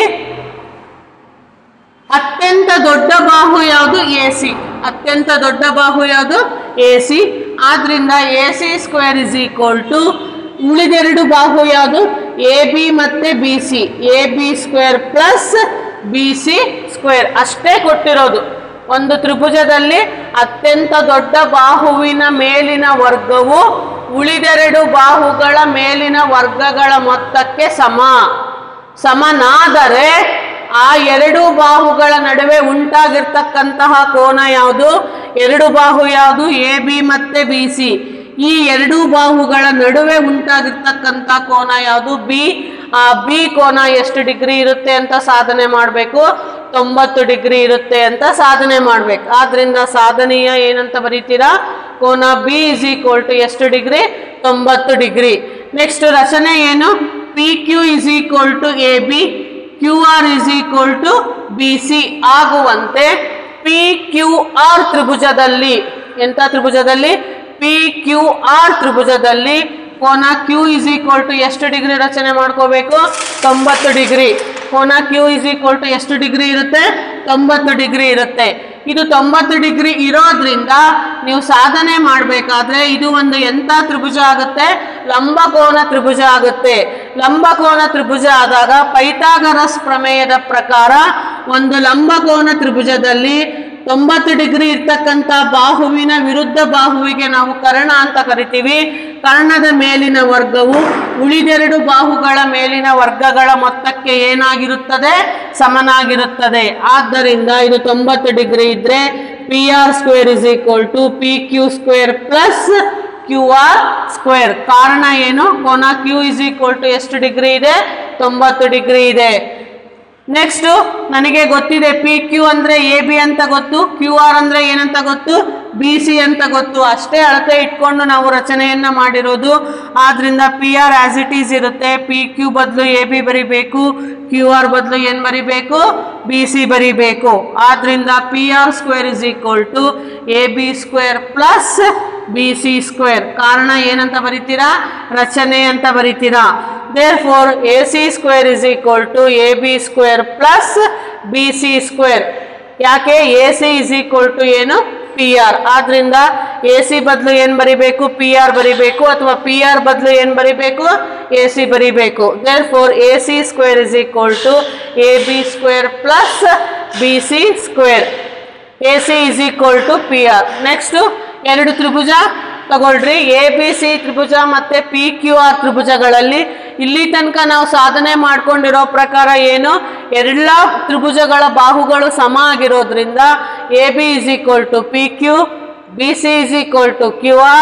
ಅತ್ಯಂತ ದೊಡ್ಡ ಬಾಹು ಯಾವುದು ಎ ಸಿ ಅತ್ಯಂತ ದೊಡ್ಡ ಬಾಹು ಯಾವುದು ಎ ಸಿ ಆದ್ರಿಂದ A C square is equal to ಉಳಿದೆರಡು ಬಾಹು ಯಾವುದು ಎ ಬಿ ಮತ್ತೆ B C A B square plus B C square ಅಷ್ಟೇ ಕೊಟ್ಟಿರೋದು ಒಂದು ತ್ರಿಭುಜದಲ್ಲಿ ಅತ್ಯಂತ ದೊಡ್ಡ ಬಾಹುವಿನ ಮೇಲಿನ ವರ್ಗವು ಉಳಿದೆರಡು ಬಾಹುಗಳ ಮೇಲಿನ ವರ್ಗಗಳ ಮೊತ್ತಕ್ಕೆ ಸಮ ಸಮನಾದರೆ ಆ ಎರಡು ಬಾಹುಗಳ ನಡುವೆ ಉಂಟಾಗಿರ್ತಕ್ಕಂತಹ ಕೋನ ಯಾವುದು ಎರಡು ಬಾಹು ಯಾವುದು ಎ ಬಿ ಮತ್ತೆ ಬಿ ಸಿ ಈ ಎರಡು ಬಾಹುಗಳ ನಡುವೆ ಉಂಟಾಗಿರ್ತಕ್ಕಂಥ ಕೋನ ಯಾವುದು ಬಿ ಆ ಬಿ ಕೋನ ಎಷ್ಟು ಡಿಗ್ರಿ ಇರುತ್ತೆ ಅಂತ ಸಾಧನೆ ಮಾಡಬೇಕು ತೊಂಬತ್ತು ಡಿಗ್ರಿ ಇರುತ್ತೆ ಅಂತ ಸಾಧನೆ ಮಾಡ್ಬೇಕು ಆದ್ರಿಂದ ಸಾಧನೆಯ ಏನಂತ ಬರೀತೀರಾ ಕೋನ ಬಿ ಇಸ್ ಈಕ್ವಲ್ ಟು ಎಷ್ಟು ಡಿಗ್ರಿ ತೊಂಬತ್ತು ಡಿಗ್ರಿ ನೆಕ್ಸ್ಟ್ ರಚನೆ ಏನು P Q is equal to A B Q R is equal to B C ಆಗುವಂತೆ ಪಿ ಕ್ಯೂ ಆರ್ ತ್ರಿಭುಜದಲ್ಲಿ ಎಂಥ ತ್ರಿಭುಜದಲ್ಲಿ ಪಿ ಕ್ಯೂ ಆರ್ ತ್ರಿಭುಜದಲ್ಲಿ ಕೋನ ಕ್ಯೂ ಇಸ್ ಈಕ್ವಲ್ ಟು ಎಷ್ಟು ಡಿಗ್ರಿ ರಚನೆ ಮಾಡ್ಕೋಬೇಕು ತೊಂಬತ್ತು ಡಿಗ್ರಿ ಕೋನ ಕ್ಯೂ ಇಸ್ ಈಕ್ವಲ್ ಟು ಎಷ್ಟು ಡಿಗ್ರಿ ಇರುತ್ತೆ ತೊಂಬತ್ತು ಡಿಗ್ರಿ ಇರುತ್ತೆ ಇದು ತೊಂಬತ್ತು ಡಿಗ್ರಿ ಇರೋದ್ರಿಂದ ನೀವು ಸಾಧನೆ ಮಾಡಬೇಕಾದ್ರೆ ಇದು ಒಂದು ಎಂಥ ತ್ರಿಭುಜ ಆಗುತ್ತೆ ಲಂಬಕೋನ ತ್ರಿಭುಜ ಆಗುತ್ತೆ ಲಂಬಕೋನ ತ್ರಿಭುಜ ಆದಾಗ ಪೈಥಾಗರಸ್ ಪ್ರಮೇಯದ ಪ್ರಕಾರ ಒಂದು ಲಂಬಕೋನ ತ್ರಿಭುಜದಲ್ಲಿ ತೊಂಬತ್ತು ಡಿಗ್ರಿ ಇರ್ತಕ್ಕಂಥ ಬಾಹುವಿನ ವಿರುದ್ಧ ಬಾಹುವಿಗೆ ನಾವು ಕರ್ಣ ಅಂತ ಕರಿತೀವಿ ಕರ್ಣದ ಮೇಲಿನ ವರ್ಗವು ಉಳಿದೆರಡು ಬಾಹುಗಳ ಮೇಲಿನ ವರ್ಗಗಳ ಮೊತ್ತಕ್ಕೆ ಏನಾಗಿರುತ್ತದೆ ಸಮನಾಗಿರುತ್ತದೆ ಆದ್ದರಿಂದ ಇದು ತೊಂಬತ್ತು ಡಿಗ್ರಿ ಇದ್ರೆ P R square is equal to P Q square plus Q R square ಕಾರಣ ಏನು ಕೋನ ಕ್ಯೂ ಇಸ್ ಈಕ್ವಲ್ ಟು ಎಷ್ಟು ಡಿಗ್ರಿ ಇದೆ ತೊಂಬತ್ತು ಡಿಗ್ರಿ ಇದೆ ನೆಕ್ಸ್ಟ್ ನನಗೆ ಗೊತ್ತಿದೆ ಪಿ ಕ್ಯೂ ಅಂದ್ರೆ ಎ ಬಿ ಅಂತ ಗೊತ್ತು ಕ್ಯೂ ಆರ್ ಅಂದ್ರೆ ಏನಂತ ಗೊತ್ತು ಬಿ ಸಿ ಅಂತ ಗೊತ್ತು ಅಷ್ಟೇ ಅಳತೆ ಇಟ್ಕೊಂಡು ನಾವು ರಚನೆಯನ್ನ ಮಾಡಿರೋದು ಆದ್ರಿಂದ P R as it is ಇರುತ್ತೆ ಪಿ ಕ್ಯೂ ಬದಲು ಎ ಬಿ ಬರಿಬೇಕು ಕ್ಯೂ ಆರ್ ಬದಲು ಏನು ಬರಿಬೇಕು ಬಿ ಸಿ ಬರಿಬೇಕು ಆದ್ರಿಂದ P R square is equal to A B square plus B C square ಕಾರಣ ಏನಂತ ಬರಿತೀರಾ ರಚನೆ ಅಂತ ಬರಿತೀರಾ therefore A C square is equal to A B square plus B C square ಯಾಕೆ A C is equal to ಏನು ಪಿ ಆರ್ ಆದ್ರಿಂದ ಎ ಸಿ ಬದಲು ಏನು ಬರಿಬೇಕು ಪಿ ಆರ್ ಬರಿಬೇಕು ಅಥವಾ ಪಿ ಆರ್ ಬದಲು ಏನು ಬರಿಬೇಕು ಎ ಸಿ ಬರಿಬೇಕು therefore A C square is equal to A B square plus B C square A C is equal to P R next ಎರಡು ತ್ರಿಭುಜ ತಗೊಳ್ರಿ ಎ ಬಿ ಸಿ ತ್ರಿಭುಜ ಮತ್ತೆ ಪಿ ಕ್ಯೂ ಆರ್ ತ್ರಿಭುಜಗಳಲ್ಲಿ ಇಲ್ಲಿ ತನಕ ನಾವು ಸಾಧನೆ ಮಾಡ್ಕೊಂಡಿರೋ ಪ್ರಕಾರ ಏನು ಎಲ್ಲ ತ್ರಿಭುಜಗಳ ಬಾಹುಗಳು ಸಮ ಆಗಿರೋದ್ರಿಂದ A B is equal to P Q B C is equal to Q R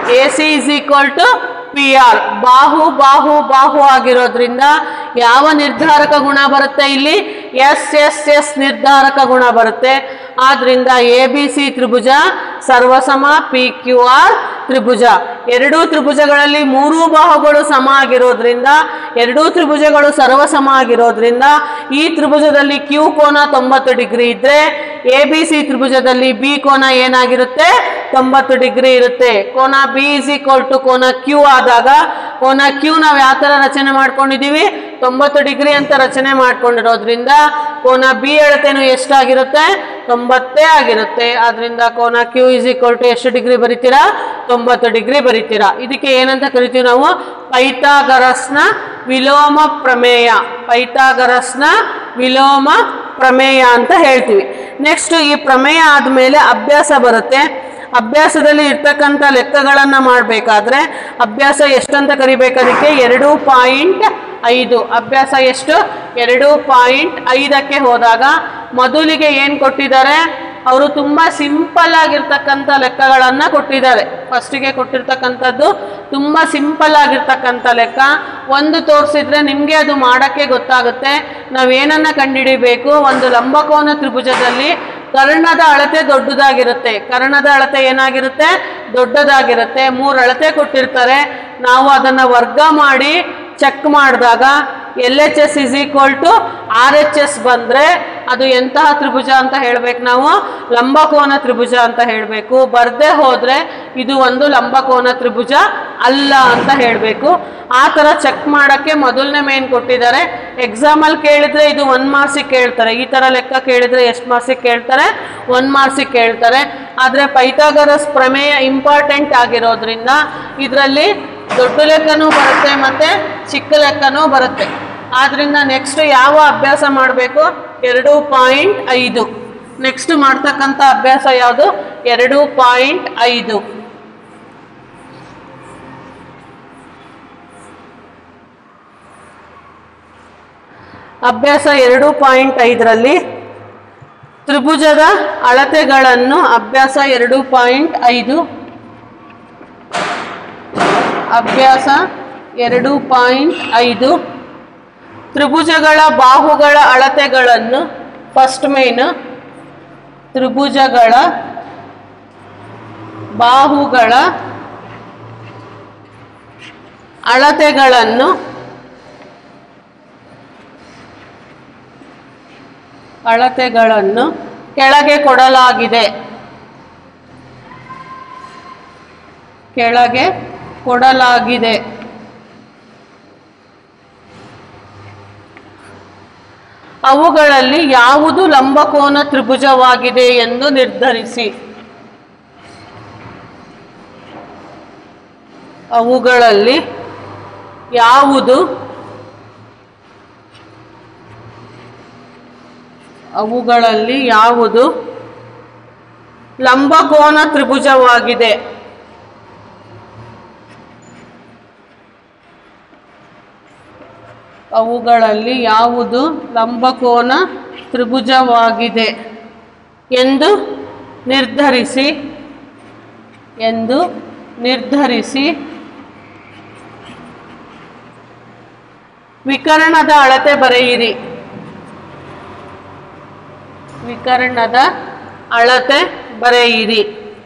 A C is equal to P R ಬಾಹು ಬಾಹು ಬಾಹು ಆಗಿರೋದ್ರಿಂದ ಯಾವ ನಿರ್ಧಾರಕ ಗುಣ ಬರುತ್ತೆ ಇಲ್ಲಿ ಎಸ್ ಎಸ್ ಎಸ್ ನಿರ್ಧಾರಕ ಗುಣ ಬರುತ್ತೆ ಆದ್ರಿಂದ ಎ ಬಿ ಸಿ ತ್ರಿಭುಜ ಸರ್ವಸಮ ಪಿ ಕ್ಯೂ ಆರ್ ತ್ರಿಭುಜ ಎರಡೂ ತ್ರಿಭುಜಗಳಲ್ಲಿ ಮೂರೂ ಬಾಹುಗಳು ಸಮ ಆಗಿರೋದ್ರಿಂದ ಎರಡೂ ತ್ರಿಭುಜಗಳು ಸರ್ವಸಮ ಆಗಿರೋದ್ರಿಂದ ಈ ತ್ರಿಭುಜದಲ್ಲಿ ಕ್ಯೂ ಕೋನ ತೊಂಬತ್ತು ಡಿಗ್ರಿ ಇದ್ರೆ ಎ ಬಿ ಸಿ ತ್ರಿಭುಜದಲ್ಲಿ ಬಿ ಕೋನ ಏನಾಗಿರುತ್ತೆ ತೊಂಬತ್ತು ಡಿಗ್ರಿ ಇರುತ್ತೆ ಕೋನ ಬಿ ಇಸ್ ಈಕ್ವಲ್ ಟು ಕೋನ ಕ್ಯೂ ಆದಾಗ ಕೋನ ಕ್ಯೂ ನಾವು ಯಾವ ಥರ ರಚನೆ ಮಾಡ್ಕೊಂಡಿದ್ದೀವಿ ತೊಂಬತ್ತು ಡಿಗ್ರಿ ಅಂತ ರಚನೆ ಮಾಡ್ಕೊಂಡಿರೋದ್ರಿಂದ ಕೋನ ಬಿ ಅಳತೆನೂ ಎಷ್ಟಾಗಿರುತ್ತೆ ತೊಂಬತ್ತೇ ಆಗಿರುತ್ತೆ ಆದ್ರಿಂದ ಕೋನ ಕ್ಯೂ ಇಸ್ ಈಕ್ವಲ್ ಟು ಎಷ್ಟು ಡಿಗ್ರಿ ಬರಿತೀರಾ ತೊಂಬತ್ತು ಡಿಗ್ರಿ ಬರಿತೀರಾ ಇದಕ್ಕೆ ಏನಂತ ಕರಿತೀವಿ ನಾವು ಪೈಥಾಗರಸ್ನ ವಿಲೋಮ ಪ್ರಮೇಯ ಪೈಥಾಗರಸ್ನ ವಿಲೋಮ ಪ್ರಮೇಯ ಅಂತ ಹೇಳ್ತೀವಿ ನೆಕ್ಸ್ಟ್ ಈ ಪ್ರಮೇಯ ಆದಮೇಲೆ ಅಭ್ಯಾಸ ಬರುತ್ತೆ ಅಭ್ಯಾಸದಲ್ಲಿ ಇರ್ತಕ್ಕಂಥ ಲೆಕ್ಕಗಳನ್ನು ಮಾಡಬೇಕಾದ್ರೆ ಅಭ್ಯಾಸ ಎಷ್ಟಂತ ಕರಿಬೇಕು ಅದಕ್ಕೆ ಎರಡು ಪಾಯಿಂಟ್ ಐದು ಅಭ್ಯಾಸ ಎಷ್ಟು ಎರಡು ಪಾಯಿಂಟ್ ಐದಕ್ಕೆ ಹೋದಾಗ ಮೊದಲಿಗೆ ಏನು ಕೊಟ್ಟಿದ್ದಾರೆ ಅವರು ತುಂಬ ಸಿಂಪಲ್ ಆಗಿರ್ತಕ್ಕಂಥ ಲೆಕ್ಕಗಳನ್ನು ಕೊಟ್ಟಿದ್ದಾರೆ ಫಸ್ಟಿಗೆ ಕೊಟ್ಟಿರ್ತಕ್ಕಂಥದ್ದು ತುಂಬ ಸಿಂಪಲ್ ಆಗಿರ್ತಕ್ಕಂಥ ಲೆಕ್ಕ ಒಂದು ತೋರಿಸಿದ್ರೆ ನಿಮಗೆ ಅದು ಮಾಡೋಕ್ಕೆ ಗೊತ್ತಾಗುತ್ತೆ ನಾವೇನನ್ನ ಕಂಡುಹಿಡಿಬೇಕು ಒಂದು ಲಂಬಕೋನ ತ್ರಿಭುಜದಲ್ಲಿ ಕರ್ಣದ ಅಳತೆ ದೊಡ್ಡದಾಗಿರುತ್ತೆ ಕರ್ಣದ ಅಳತೆ ಏನಾಗಿರುತ್ತೆ ದೊಡ್ಡದಾಗಿರುತ್ತೆ ಮೂರು ಅಳತೆ ಕೊಟ್ಟಿರ್ತಾರೆ ನಾವು ಅದನ್ನು ವರ್ಗ ಮಾಡಿ ಚೆಕ್ ಮಾಡಿದಾಗ L H S is equal to R H S ಬಂದರೆ ಅದು ಎಂತಹ ತ್ರಿಭುಜ ಅಂತ ಹೇಳ್ಬೇಕು ನಾವು ಲಂಬಕೋನ ತ್ರಿಭುಜ ಅಂತ ಹೇಳಬೇಕು ಬರ್ದೇ ಹೋದರೆ ಇದು ಒಂದು ಲಂಬಕೋನ ತ್ರಿಭುಜ ಅಲ್ಲ ಅಂತ ಹೇಳಬೇಕು ಆ ಥರ ಚೆಕ್ ಮಾಡೋಕ್ಕೆ ಮೊದಲನೇ ಮೇನ್ ಕೊಟ್ಟಿದ್ದಾರೆ ಎಕ್ಸಾಮಲ್ಲಿ ಕೇಳಿದ್ರೆ ಇದು ಒನ್ ಮಾರ್ಕ್ಸಿಗೆ ಕೇಳ್ತಾರೆ ಈ ಥರ ಲೆಕ್ಕ ಕೇಳಿದ್ರೆ ಎಷ್ಟು ಮಾರ್ಕ್ಸಿಗೆ ಕೇಳ್ತಾರೆ ಒನ್ ಮಾರ್ಕ್ಸಿಗೆ ಕೇಳ್ತಾರೆ ಆದರೆ ಪೈಥಾಗರಸ್ ಪ್ರಮೇಯ ಇಂಪಾರ್ಟೆಂಟ್ ಆಗಿರೋದ್ರಿಂದ ಇದರಲ್ಲಿ ದೊಡ್ಡ ಲೆಕ್ಕನೂ ಬರುತ್ತೆ ಮತ್ತು ಚಿಕ್ಕ ಲೆಕ್ಕನೂ ಬರುತ್ತೆ ಆದ್ದರಿಂದ ನೆಕ್ಸ್ಟ್ ಯಾವ ಅಭ್ಯಾಸ ಮಾಡಬೇಕು ಎರಡು ಪಾಯಿಂಟ್ ಐದು ನೆಕ್ಸ್ಟ್ ಮಾಡ್ತಕ್ಕಂಥ ಅಭ್ಯಾಸ ಯಾವುದು ಎರಡು ಪಾಯಿಂಟ್ ಐದು ಅಭ್ಯಾಸ ಎರಡು ಪಾಯಿಂಟ್ ಐದರಲ್ಲಿ ತ್ರಿಭುಜದ ಅಳತೆಗಳನ್ನು ಅಭ್ಯಾಸ ಎರಡು ಪಾಯಿಂಟ್ ಐದು ಅಭ್ಯಾಸ ಎರಡು ಪಾಯಿಂಟ್ ಐದು ತ್ರಿಭುಜಗಳ ಬಾಹುಗಳ ಅಳತೆಗಳನ್ನು ಫಸ್ಟ್ ಮೇನ್ ತ್ರಿಭುಜಗಳ ಬಾಹುಗಳ ಅಳತೆಗಳನ್ನು ಅಳತೆಗಳನ್ನು ಕೆಳಗೆ ಕೊಡಲಾಗಿದೆ ಕೆಳಗೆ ಕೊಡಲಾಗಿದೆ ಅವುಗಳಲ್ಲಿ ಯಾವುದು ಲಂಬಕೋನ ತ್ರಿಭುಜವಾಗಿದೆ ಎಂದು ನಿರ್ಧರಿಸಿ ಅವುಗಳಲ್ಲಿ ಯಾವುದು ಅವುಗಳಲ್ಲಿ ಯಾವುದು ಲಂಬಕೋನ ತ್ರಿಭುಜವಾಗಿದೆ ಅವುಗಳಲ್ಲಿ ಯಾವುದು ಲಂಬಕೋನ ತ್ರಿಭುಜವಾಗಿದೆ ಎಂದು ನಿರ್ಧರಿಸಿ ಎಂದು ನಿರ್ಧರಿಸಿ ವಿಕರ್ಣದ ಅಳತೆ ಬರೆಯಿರಿ ವಿಕರ್ಣದ ಅಳತೆ ಬರೆಯಿರಿ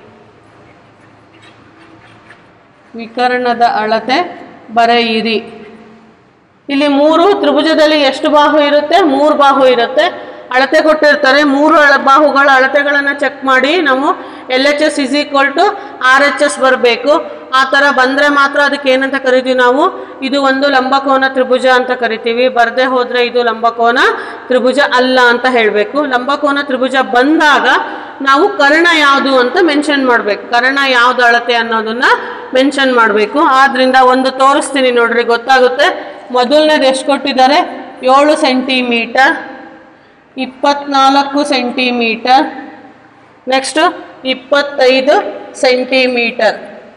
ವಿಕರ್ಣದ ಅಳತೆ ಬರೆಯಿರಿ ಇಲ್ಲಿ ಮೂರು ತ್ರಿಭುಜದಲ್ಲಿ ಎಷ್ಟು ಬಾಹು ಇರುತ್ತೆ ಮೂರು ಬಾಹು ಇರುತ್ತೆ ಅಳತೆ ಕೊಟ್ಟಿರ್ತಾರೆ ಮೂರು ಅಳ ಬಾಹುಗಳ ಅಳತೆಗಳನ್ನು ಚೆಕ್ ಮಾಡಿ ನಾವು L H S is equal to R H S ಬರಬೇಕು ಆ ಥರ ಬಂದರೆ ಮಾತ್ರ ಅದಕ್ಕೆ ಏನಂತ ಕರಿತೀವಿ ನಾವು ಇದು ಒಂದು ಲಂಬಕೋನ ತ್ರಿಭುಜ ಅಂತ ಕರಿತೀವಿ ಬರದೇ ಹೋದರೆ ಇದು ಲಂಬಕೋನ ತ್ರಿಭುಜ ಅಲ್ಲ ಅಂತ ಹೇಳಬೇಕು ಲಂಬಕೋನ ತ್ರಿಭುಜ ಬಂದಾಗ ನಾವು ಕರ್ಣ ಯಾವುದು ಅಂತ ಮೆನ್ಷನ್ ಮಾಡಬೇಕು ಕರ್ಣ ಯಾವ್ದು ಅಳತೆ ಅನ್ನೋದನ್ನ ಮೆನ್ಷನ್ ಮಾಡಬೇಕು ಆದ್ರಿಂದ ಒಂದು ತೋರಿಸ್ತೀನಿ ನೋಡ್ರಿ ಗೊತ್ತಾಗುತ್ತೆ ಮೊದಲನೇದು ಎಷ್ಟು ಕೊಟ್ಟಿದ್ದಾರೆ ಏಳು ಸೆಂಟಿಮೀಟರ್ ಇಪ್ಪತ್ನಾಲ್ಕು ಸೆಂಟಿಮೀಟರ್ ನೆಕ್ಸ್ಟು ಇಪ್ಪತ್ತೈದು ಸೆಂಟಿಮೀಟರ್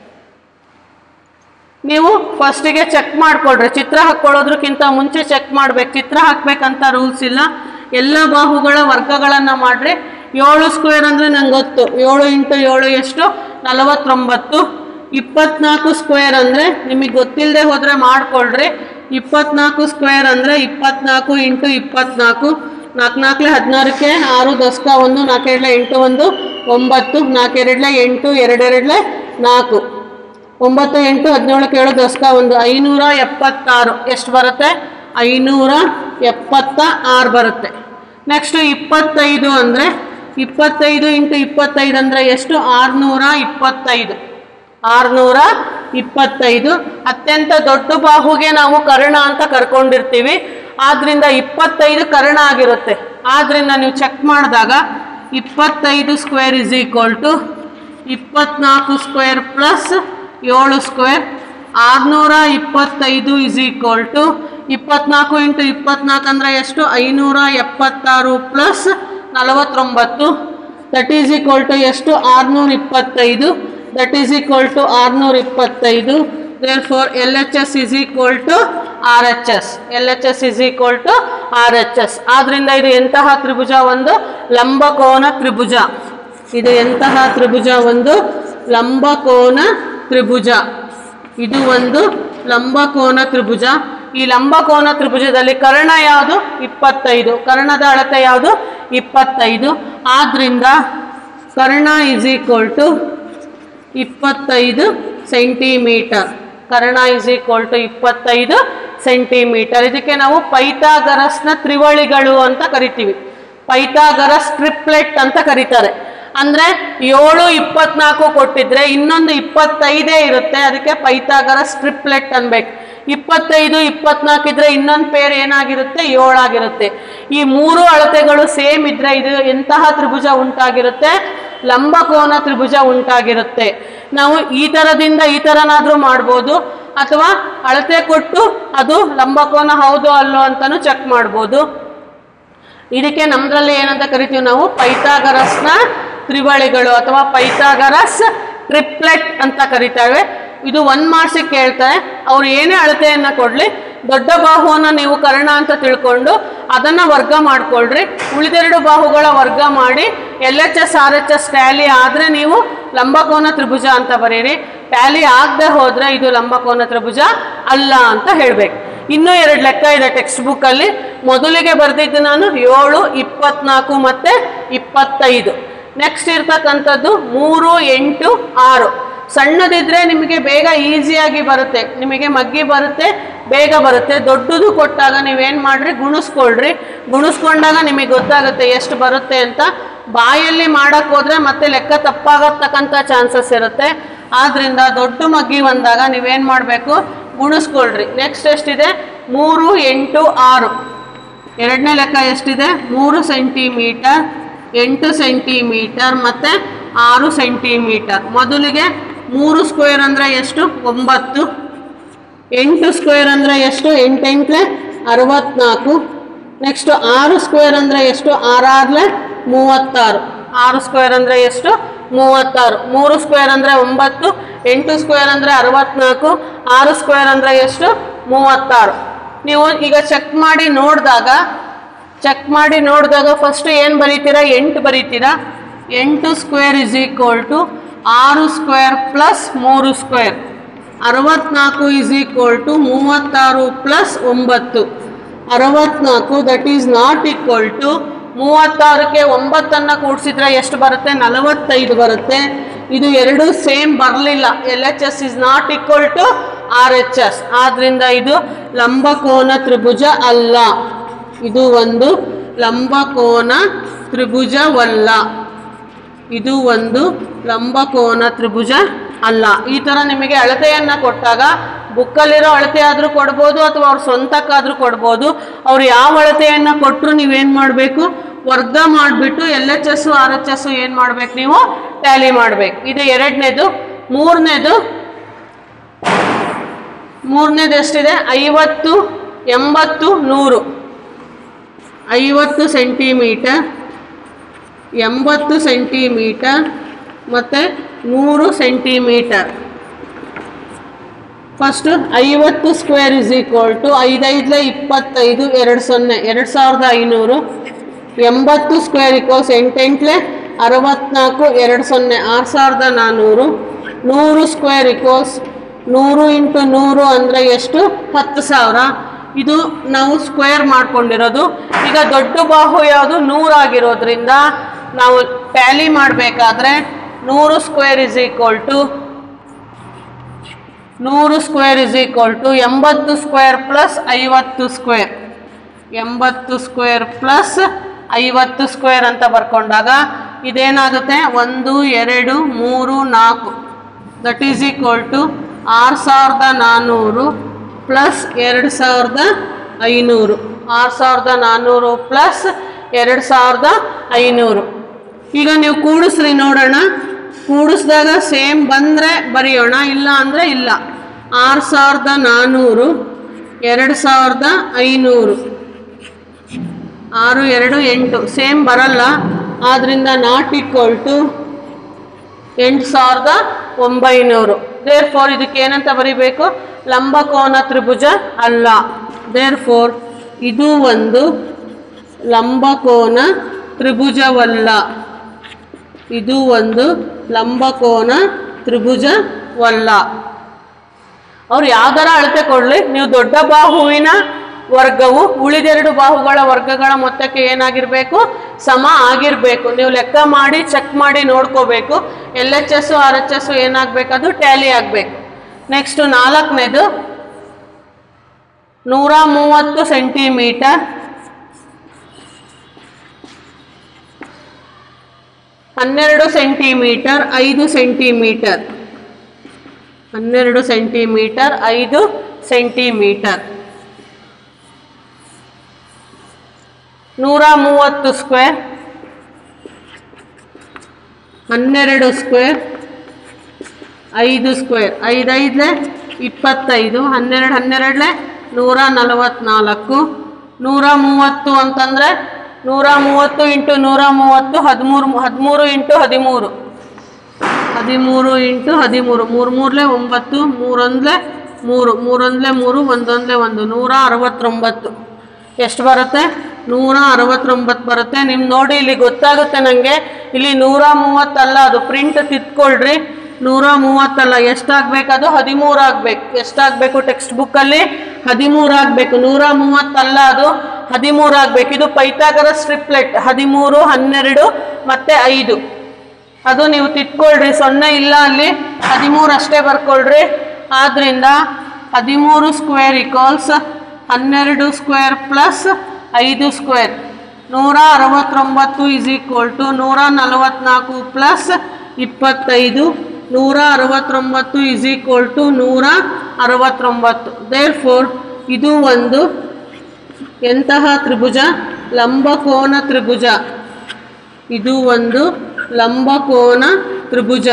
ನೀವು ಫಸ್ಟಿಗೆ ಚೆಕ್ ಮಾಡಿಕೊಡ್ರಿ ಚಿತ್ರ ಹಾಕ್ಕೊಳ್ಳೋದ್ರಕ್ಕಿಂತ ಮುಂಚೆ ಚೆಕ್ ಮಾಡ್ಬೇಕು ಚಿತ್ರ ಹಾಕ್ಬೇಕಂತ ರೂಲ್ಸ್ ಇಲ್ಲ ಎಲ್ಲ ಬಾಹುಗಳ ವರ್ಗಗಳನ್ನು ಮಾಡ್ರಿ ಏಳು ಸ್ಕ್ವೇರ್ ಅಂದರೆ ನಂಗೆ ಗೊತ್ತು ಏಳು ಇಂಟು ಏಳು ಎಷ್ಟು ನಲವತ್ತೊಂಬತ್ತು ಇಪ್ಪತ್ನಾಲ್ಕು ಸ್ಕ್ವೇರ್ ಅಂದರೆ ನಿಮಗೆ ಗೊತ್ತಿಲ್ಲದೆ ಹೋದರೆ ಮಾಡ್ಕೊಳ್ರಿ ಇಪ್ಪತ್ನಾಲ್ಕು ಸ್ಕ್ವೇರ್ ಅಂದರೆ ಇಪ್ಪತ್ನಾಲ್ಕು ಇಂಟು ಇಪ್ಪತ್ನಾಲ್ಕು ನಾಲ್ಕು ನಾಲ್ಕಲೆ ಹದಿನಾರಕ್ಕೆ ಆರು ದಸ್ಕ ಒಂದು ನಾಲ್ಕೆರಡಲೆ ಎಂಟು ಒಂದು ಒಂಬತ್ತು ನಾಲ್ಕೆರಡಲೆ ಎಂಟು ಎರಡೆರಡಲೆ ನಾಲ್ಕು ಒಂಬತ್ತು ಎಂಟು ಹದಿನೇಳಕ್ಕೆ ಏಳು ದಸ್ಕ ಒಂದು ಐನೂರ ಎಪ್ಪತ್ತಾರು ಎಷ್ಟು ಬರುತ್ತೆ ಐನೂರ ಎಪ್ಪತ್ತ ಆರು ಬರುತ್ತೆ ನೆಕ್ಸ್ಟು ಇಪ್ಪತ್ತೈದು ಅಂದರೆ ಇಪ್ಪತ್ತೈದು ಇಂಟು ಇಪ್ಪತ್ತೈದು ಅಂದರೆ ಎಷ್ಟು ಆರುನೂರ ಇಪ್ಪತ್ತೈದು ಆರುನೂರ ಇಪ್ಪತ್ತೈದು ಅತ್ಯಂತ ದೊಡ್ಡ ಬಾಹುಗೆ ನಾವು ಕರ್ಣ ಅಂತ ಕರ್ಕೊಂಡಿರ್ತೀವಿ ಆದ್ರಿಂದ ಇಪ್ಪತ್ತೈದು ಕರ್ಣ ಆಗಿರುತ್ತೆ ಆದ್ರಿಂದ ನೀವು ಚೆಕ್ ಮಾಡಿದಾಗ ಇಪ್ಪತ್ತೈದು ಸ್ಕ್ವೇರ್ ಇಸ್ ಈಕ್ವಲ್ ಟು ಇಪ್ಪತ್ನಾಲ್ಕು ಸ್ಕ್ವೇರ್ ಪ್ಲಸ್ ಏಳು ಸ್ಕ್ವೇರ್ ಆರುನೂರ ಇಪ್ಪತ್ತೈದು ಇಸ್ ಈಕ್ವಲ್ ಟು ಇಪ್ಪತ್ನಾಲ್ಕು ಇಂಟು ಇಪ್ಪತ್ನಾಲ್ಕು ಅಂದರೆ ಎಷ್ಟು ಐನೂರ ಎಪ್ಪತ್ತಾರು ಪ್ಲಸ್ ನಲವತ್ತೊಂಬತ್ತು ದಟ್ ಈಸ್ ಈಕ್ವಲ್ ಟು ಎಷ್ಟು ಆರುನೂರ ಇಪ್ಪತ್ತೈದು ದಟ್ ಈಸ್ ಈಕ್ವಲ್ ಟು ಆರುನೂರ ಇಪ್ಪತ್ತೈದು therefore L H S is equal to R H S L H S is equal to R H S ಆದ್ರಿಂದ ಇದು ಎಂತಹ ತ್ರಿಭುಜ ಒಂದು ಲಂಬಕೋನ ತ್ರಿಭುಜ ಇದು ಎಂತಹ ತ್ರಿಭುಜ ಒಂದು ಲಂಬಕೋನ ತ್ರಿಭುಜ ಇದು ಒಂದು ಲಂಬಕೋನ ತ್ರಿಭುಜ ಈ ಲಂಬಕೋನ ತ್ರಿಭುಜದಲ್ಲಿ ಕರ್ಣ ಯಾವುದು ಇಪ್ಪತ್ತೈದು ಕರ್ಣದ ಅಳತೆ ಯಾವುದು ಇಪ್ಪತ್ತೈದು ಆದ್ರಿಂದ ಕರ್ಣ ಇಸ್ ಈಕ್ವಲ್ ಟು ಇಪ್ಪತ್ತೈದು ಸೆಂಟಿಮೀಟರ್ ಕರ್ಣ ಇಸ್ ಈಕ್ವಲ್ ಟು ಇಪ್ಪತ್ತೈದು ಸೆಂಟಿಮೀಟರ್ ಇದಕ್ಕೆ ನಾವು ಪೈಥಾಗರಸ್ನ ತ್ರಿವಳಿಗಳು ಅಂತ ಕರಿತೀವಿ ಪೈಥಾಗರಸ್ ಟ್ರಿಪ್ಲೆಟ್ ಅಂತ ಕರೀತಾರೆ ಅಂದ್ರೆ ಏಳು ಇಪ್ಪತ್ನಾಲ್ಕು ಕೊಟ್ಟಿದ್ರೆ ಇನ್ನೊಂದು ಇಪ್ಪತ್ತೈದೇ ಇರುತ್ತೆ ಅದಕ್ಕೆ ಪೈಥಾಗರಸ್ ಟ್ರಿಪ್ಲೆಟ್ ಅನ್ಬೇಕು ಇಪ್ಪತ್ತೈದು ಇಪ್ಪತ್ನಾಲ್ಕು ಇದ್ರೆ ಇನ್ನೊಂದು ಪೇರ್ ಏನಾಗಿರುತ್ತೆ ಏಳಾಗಿರುತ್ತೆ ಈ ಮೂರು ಅಳತೆಗಳು ಸೇಮ್ ಇದ್ರೆ ಇದು ಎಂತಹ ತ್ರಿಭುಜ ಉಂಟಾಗಿರುತ್ತೆ ಲಂಬಕೋನ ತ್ರಿಭುಜ ಉಂಟಾಗಿರುತ್ತೆ ನಾವು ಈ ಥರದಿಂದ ಈ ಥರನಾದ್ರೂ ಮಾಡ್ಬೋದು ಅಥವಾ ಅಳತೆ ಕೊಟ್ಟು ಅದು ಲಂಬಕೋನ ಹೌದು ಅಲ್ಲೋ ಅಂತಾನು ಚೆಕ್ ಮಾಡ್ಬೋದು ಇದಕ್ಕೆ ನಮ್ದ್ರಲ್ಲಿ ಏನಂತ ಕರಿತೀವಿ ನಾವು ಪೈಥಾಗರಸ್ನ ತ್ರಿವಳಿಗಳು ಅಥವಾ ಪೈಥಾಗರಸ್ ಟ್ರಿಪ್ಲೆಟ್ ಅಂತ ಕರಿತೇವೆ ಇದು ಒಂದ್ ಮಾರ್ಕ್ಸಿಗೆ ಕೇಳ್ತಾರೆ ಅವ್ರು ಏನೇ ಅಳತೆಯನ್ನ ಕೊಡ್ಲಿ ದೊಡ್ಡ ಬಾಹುವನ್ನ ನೀವು ಕರ್ಣ ಅಂತ ತಿಳ್ಕೊಂಡು ಅದನ್ನ ವರ್ಗ ಮಾಡ್ಕೊಳ್ರಿ ಉಳಿದೆರಡು ಬಾಹುಗಳ ವರ್ಗ ಮಾಡಿ L H S R H S tally ಆದ್ರೆ ನೀವು ಲಂಬಕೋನ ತ್ರಿಭುಜ ಅಂತ ಬರೀರಿ ಟ್ಯಾಲಿ ಆಗದೆ ಹೋದ್ರೆ ಇದು ಲಂಬಕೋನ ತ್ರಿಭುಜ ಅಲ್ಲ ಅಂತ ಹೇಳ್ಬೇಕು ಇನ್ನೂ ಎರಡು ಲೆಕ್ಕ ಇದೆ ಟೆಕ್ಸ್ಟ್ ಬುಕ್ ಅಲ್ಲಿ ಮೊದಲಿಗೆ ಬರೆದಿದ್ದು ನಾನು ಏಳು ಇಪ್ಪತ್ನಾಲ್ಕು ಮತ್ತೆ ಇಪ್ಪತ್ತೈದು ನೆಕ್ಸ್ಟ್ ಇರ್ತಕ್ಕಂಥದ್ದು ಮೂರು ಎಂಟು ಆರು ಸಣ್ಣದಿದ್ರೆ ನಿಮಗೆ ಬೇಗ ಈಸಿಯಾಗಿ ಬರುತ್ತೆ ನಿಮಗೆ ಮಗ್ಗಿ ಬರುತ್ತೆ ಬೇಗ ಬರುತ್ತೆ ದೊಡ್ಡದು ಕೊಟ್ಟಾಗ ನೀವೇನು ಮಾಡ್ರಿ ಗುಣಿಸ್ಕೊಳ್ರಿ ಗುಣಿಸ್ಕೊಂಡಾಗ ನಿಮಗೆ ಗೊತ್ತಾಗುತ್ತೆ ಎಷ್ಟು ಬರುತ್ತೆ ಅಂತ ಬಾಯಲ್ಲಿ ಮಾಡಕ್ ಹೋದ್ರೆ ಮತ್ತೆ ಲೆಕ್ಕ ತಪ್ಪಾಗತಕ್ಕಂಥ ಚಾನ್ಸಸ್ ಇರುತ್ತೆ ಆದ್ರಿಂದ ದೊಡ್ಡ ಮಗ್ಗಿ ಬಂದಾಗ ನೀವೇನು ಮಾಡಬೇಕು ಗುಣಿಸ್ಕೊಳ್ರಿ ನೆಕ್ಸ್ಟ್ ಎಷ್ಟಿದೆ ಮೂರು ಎಂಟು ಆರು ಎರಡನೇ ಲೆಕ್ಕ ಎಷ್ಟಿದೆ ಮೂರು ಸೆಂಟಿಮೀಟರ್ ಎಂಟು ಸೆಂಟಿಮೀಟರ್ ಮತ್ತು ಆರು ಸೆಂಟಿಮೀಟರ್ ಮೊದಲಿಗೆ ಮೂರು ಸ್ಕ್ವೇರ್ ಅಂದರೆ ಎಷ್ಟು ಒಂಬತ್ತು ಎಂಟು ಸ್ಕ್ವೇರ್ ಅಂದರೆ ಎಷ್ಟು ಎಂಟೆಂಟ್ಲೆ ಅರವತ್ನಾಲ್ಕು ನೆಕ್ಸ್ಟ್ ಆರು ಸ್ಕ್ವೇರ್ ಅಂದರೆ ಎಷ್ಟು ಆರಾರ್ಲೆ ಮೂವತ್ತಾರು ಆರು ಸ್ಕ್ವೇರ್ ಅಂದರೆ ಎಷ್ಟು ಮೂವತ್ತಾರು ಮೂರು ಸ್ಕ್ವೇರ್ ಅಂದರೆ ಒಂಬತ್ತು ಎಂಟು ಸ್ಕ್ವೇರ್ ಅಂದರೆ ಅರವತ್ನಾಲ್ಕು ಆರು ಸ್ಕ್ವೇರ್ ಅಂದರೆ ಎಷ್ಟು ಮೂವತ್ತಾರು ನೀವು ಈಗ ಚೆಕ್ ಮಾಡಿ ನೋಡಿದಾಗ ಚೆಕ್ ಮಾಡಿ ನೋಡಿದಾಗ ಫಸ್ಟ್ ಏನು ಬರೀತೀರಾ ಎಂಟು ಬರೀತೀರಾ ಎಂಟು ಸ್ಕ್ವೇರ್ ಇಸ್ ಈಕ್ವಲ್ ಟು ಆರು ಸ್ಕ್ವೇರ್ ಪ್ಲಸ್ ಮೂರು ಸ್ಕ್ವೇರ್ ಅರವತ್ನಾಲ್ಕು ಇಸ್ ಈಕ್ವಲ್ ಟು ಮೂವತ್ತಾರು ಪ್ಲಸ್ ಒಂಬತ್ತು ಅರವತ್ನಾಲ್ಕು that is not equal to ಮೂವತ್ತಾರಕ್ಕೆ ಒಂಬತ್ತನ್ನು ಕೂಡಿಸಿದ್ರೆ ಎಷ್ಟು ಬರುತ್ತೆ ನಲವತ್ತೈದು ಬರುತ್ತೆ ಇದು ಎರಡು ಸೇಮ್ ಬರಲಿಲ್ಲ L H S is not equal to R H S ಆದ್ರಿಂದ ಇದು ಲಂಬಕೋನ ತ್ರಿಭುಜ ಅಲ್ಲ ಇದು ಒಂದು ಲಂಬಕೋನ ತ್ರಿಭುಜವಲ್ಲ ಇದು ಒಂದು ಲಂಬಕೋನ ತ್ರಿಭುಜ ಅಲ್ಲ ಈ ಥರ ನಿಮಗೆ ಅಳತೆಯನ್ನ ಕೊಟ್ಟಾಗ ಬುಕ್ಕಲ್ಲಿರೋ ಅಳತೆ ಆದರೂ ಕೊಡ್ಬೋದು ಅಥವಾ ಅವ್ರ ಸ್ವಂತಕ್ಕಾದರೂ ಕೊಡ್ಬೋದು ಅವ್ರು ಯಾವ ಅಳತೆಯನ್ನ ಕೊಟ್ಟರು ನೀವೇನು ಮಾಡಬೇಕು ವರ್ಗ ಮಾಡಿಬಿಟ್ಟು L H S R H S ಏನು ಮಾಡ್ಬೇಕು ನೀವು ಟ್ಯಾಲಿ ಮಾಡ್ಬೇಕು ಇದು ಎರಡನೇದು ಮೂರನೇದು ಮೂರನೇದು ಎಷ್ಟಿದೆ ಐವತ್ತು ಎಂಬತ್ತು ನೂರು ಐವತ್ತು ಸೆಂಟಿಮೀಟರ್ ಎಂಬತ್ತು ಸೆಂಟಿಮೀಟರ್ ಮತ್ತು ನೂರು ಸೆಂಟಿಮೀಟರ್ ಫಸ್ಟು ಐವತ್ತು ಸ್ಕ್ವೇರ್ ಇಸ್ ಈಕ್ವಲ್ ಟು ಐದೈದಲೆ ಇಪ್ಪತ್ತೈದು ಎರಡು ಸೊನ್ನೆ ಎರಡು ಸಾವಿರದ ಐನೂರು ಎಂಬತ್ತು ಸ್ಕ್ವೇರ್ ಈಕ್ವಲ್ಸ್ ಎಂಟೆಂಟ್ಲೆ ಅರವತ್ನಾಲ್ಕು ಎರಡು ಸೊನ್ನೆ ಆರು ಸಾವಿರದ ನಾನ್ನೂರು ನೂರು ಸ್ಕ್ವೇರ್ ಇಕ್ವಲ್ಸ್ ನೂರು ಇಂಟು ನೂರು ಅಂದರೆ ಎಷ್ಟು ಹತ್ತು ಸಾವಿರ ಇದು ನಾವು ಸ್ಕ್ವೇರ್ ಮಾಡ್ಕೊಂಡಿರೋದು ಈಗ ದೊಡ್ಡ ಬಾಹು ಯಾವುದು ನೂರಾಗಿರೋದ್ರಿಂದ ನಾವು ಟ್ಯಾಲಿ ಮಾಡಬೇಕಾದ್ರೆ ನೂರು ಸ್ಕ್ವೇರ್ ಇಸ್ ಈಕ್ವಲ್ ಟು ನೂರು ಸ್ಕ್ವೇರ್ ಇಸ್ ಈಕ್ವಲ್ ಟು ಎಂಬತ್ತು ಸ್ಕ್ವೇರ್ ಪ್ಲಸ್ ಐವತ್ತು ಸ್ಕ್ವೇರ್ ಎಂಬತ್ತು ಸ್ಕ್ವೇರ್ ಪ್ಲಸ್ ಐವತ್ತು ಸ್ಕ್ವೇರ್ ಅಂತ ಬರ್ಕೊಂಡಾಗ ಇದೇನಾಗುತ್ತೆ ಒಂದು ಎರಡು ಮೂರು ನಾಲ್ಕು ದಟ್ ಈಸ್ ಈಕ್ವಲ್ ಟು ಆರು ಸಾವಿರದ ನಾನ್ನೂರು ಪ್ಲಸ್ ಎರಡು ಸಾವಿರದ ಐನೂರು ಆರು ಸಾವಿರದ ನಾನ್ನೂರು ಪ್ಲಸ್ ಎರಡು ಸಾವಿರದ ಐನೂರು ಈಗ ನೀವು ಕೂಡಿಸ್ರಿ ನೋಡೋಣ ಕೂಡಿಸಿದಾಗ ಸೇಮ್ ಬಂದರೆ ಬರೆಯೋಣ ಇಲ್ಲ ಅಂದರೆ ಇಲ್ಲ ಆರು ಸಾವಿರದ ನಾನ್ನೂರು ಎರಡು ಸಾವಿರದ ಐನೂರು ಆರು ಎರಡು ಎಂಟು ಸೇಮ್ ಬರಲ್ಲ ಆದ್ದರಿಂದ ನಾಟ್ ಈಕ್ವಲ್ ಟು ಎಂಟು ಸಾವಿರದ ಒಂಬೈನೂರು ದೇರ್ ಫೋರ್ ಇದಕ್ಕೆ ಏನಂತ ಬರಿಬೇಕು ಲಂಬಕೋನ ತ್ರಿಭುಜ ಅಲ್ಲ ದೇರ್ ಫೋರ್ ಇದು ಒಂದು ಲಂಬಕೋನ ತ್ರಿಭುಜವಲ್ಲ ಇದು ಒಂದು ಲಂಬಕೋನ ತ್ರಿಭುಜವಲ್ಲ ಅವ್ರು ಯಾವ್ದಾರ ಅಳತೆ ಕೊಡಲಿ ನೀವು ದೊಡ್ಡ ಬಾಹುವಿನ ವರ್ಗವು ಉಳಿದೆರಡು ಬಾಹುಗಳ ವರ್ಗಗಳ ಮೊತ್ತಕ್ಕೆ ಏನಾಗಿರಬೇಕು ಸಮ ಆಗಿರಬೇಕು ನೀವು ಲೆಕ್ಕ ಮಾಡಿ ಚೆಕ್ ಮಾಡಿ ನೋಡ್ಕೋಬೇಕು L H S R H S ಏನಾಗಬೇಕು ಅದು ಟ್ಯಾಲಿ ಆಗಬೇಕು ನೆಕ್ಸ್ಟ್ ನಾಲ್ಕನೇದು ನೂರ ಮೂವತ್ತು ಸೆಂಟಿಮೀಟರ್ ಹನ್ನೆರಡು ಸೆಂಟಿಮೀಟರ್ ಐದು ಸೆಂಟಿಮೀಟರ್ ಹನ್ನೆರಡು ಸೆಂಟಿಮೀಟರ್ ಐದು ಸೆಂಟಿಮೀಟರ್ ನೂರ ಮೂವತ್ತು ಸ್ಕ್ವೇರ್ ಹನ್ನೆರಡು ಸ್ಕ್ವೇರ್ ಐದು ಸ್ಕ್ವೇರ್ ಐದೈದಲೆ ಇಪ್ಪತ್ತೈದು ಹನ್ನೆರಡು ಹನ್ನೆರಡಲೆ ನೂರ ನಲವತ್ನಾಲ್ಕು ನೂರ ಮೂವತ್ತು ಅಂತಂದರೆ ನೂರ ಮೂವತ್ತು ಇಂಟು ನೂರ ಮೂವತ್ತು ಹದಿಮೂರು ಹದಿಮೂರು ಇಂಟು ಹದಿಮೂರು ಹದಿಮೂರು ಇಂಟು ಹದಿಮೂರು ಮೂರು ಮೂರಲೆ ಒಂಬತ್ತು ಮೂರೊಂದಲೆ ಮೂರು ಮೂರೊಂದಲೆ ಮೂರು ಒಂದೊಂದಲೆ ಒಂದು ನೂರ ಅರವತ್ತೊಂಬತ್ತು ಎಷ್ಟು ಬರುತ್ತೆ ನೂರ ಅರವತ್ತೊಂಬತ್ತು ಬರುತ್ತೆ ನಿಮ್ಗೆ ನೋಡಿ ಇಲ್ಲಿ ಗೊತ್ತಾಗುತ್ತೆ ನನಗೆ ಇಲ್ಲಿ ನೂರ ಮೂವತ್ತಲ್ಲ ಅದು ಪ್ರಿಂಟ್ ತಿತ್ಕೊಳ್ರಿ ನೂರ ಮೂವತ್ತಲ್ಲ ಎಷ್ಟಾಗಬೇಕು ಅದು ಹದಿಮೂರು ಆಗಬೇಕು ಎಷ್ಟಾಗಬೇಕು ಟೆಕ್ಸ್ಟ್ ಬುಕ್ಕಲ್ಲಿ ಹದಿಮೂರು ಆಗಬೇಕು ನೂರ ಮೂವತ್ತಲ್ಲ ಅದು ಹದಿಮೂರು ಆಗಬೇಕು ಇದು ಪೈತಾಗರ ಸ್ಟ್ರಿಪ್ಲೆಟ್ ಹದಿಮೂರು ಹನ್ನೆರಡು ಮತ್ತು ಐದು ಅದು ನೀವು ತಿಟ್ಕೊಳ್ರಿ ಸೊನ್ನೆ ಇಲ್ಲ ಅಲ್ಲಿ ಹದಿಮೂರು ಅಷ್ಟೇ ಬರ್ಕೊಳ್ರಿ ಆದ್ದರಿಂದ ಹದಿಮೂರು ಸ್ಕ್ವೇರ್ ಇಕ್ವಲ್ಸ್ ಹನ್ನೆರಡು ಸ್ಕ್ವೇರ್ ಪ್ಲಸ್ ಐದು ಸ್ಕ್ವೇರ್ ನೂರ ಅರವತ್ತೊಂಬತ್ತು ಇಸ್ ಈಕ್ವಲ್ ಟು ನೂರ ನಲವತ್ನಾಲ್ಕು ಪ್ಲಸ್ ಇಪ್ಪತ್ತೈದು ನೂರ ಅರವತ್ತೊಂಬತ್ತು ಇಸ್ ಈಕ್ವಲ್ ಟು ನೂರ ಅರವತ್ತೊಂಬತ್ತು ದೇರ್ ಫೋರ್ ಇದು ಒಂದು ಎಂತಹ ತ್ರಿಭುಜ ಲಂಬಕೋನ ತ್ರಿಭುಜ ಇದು ಒಂದು ಲಂಬಕೋನ ತ್ರಿಭುಜ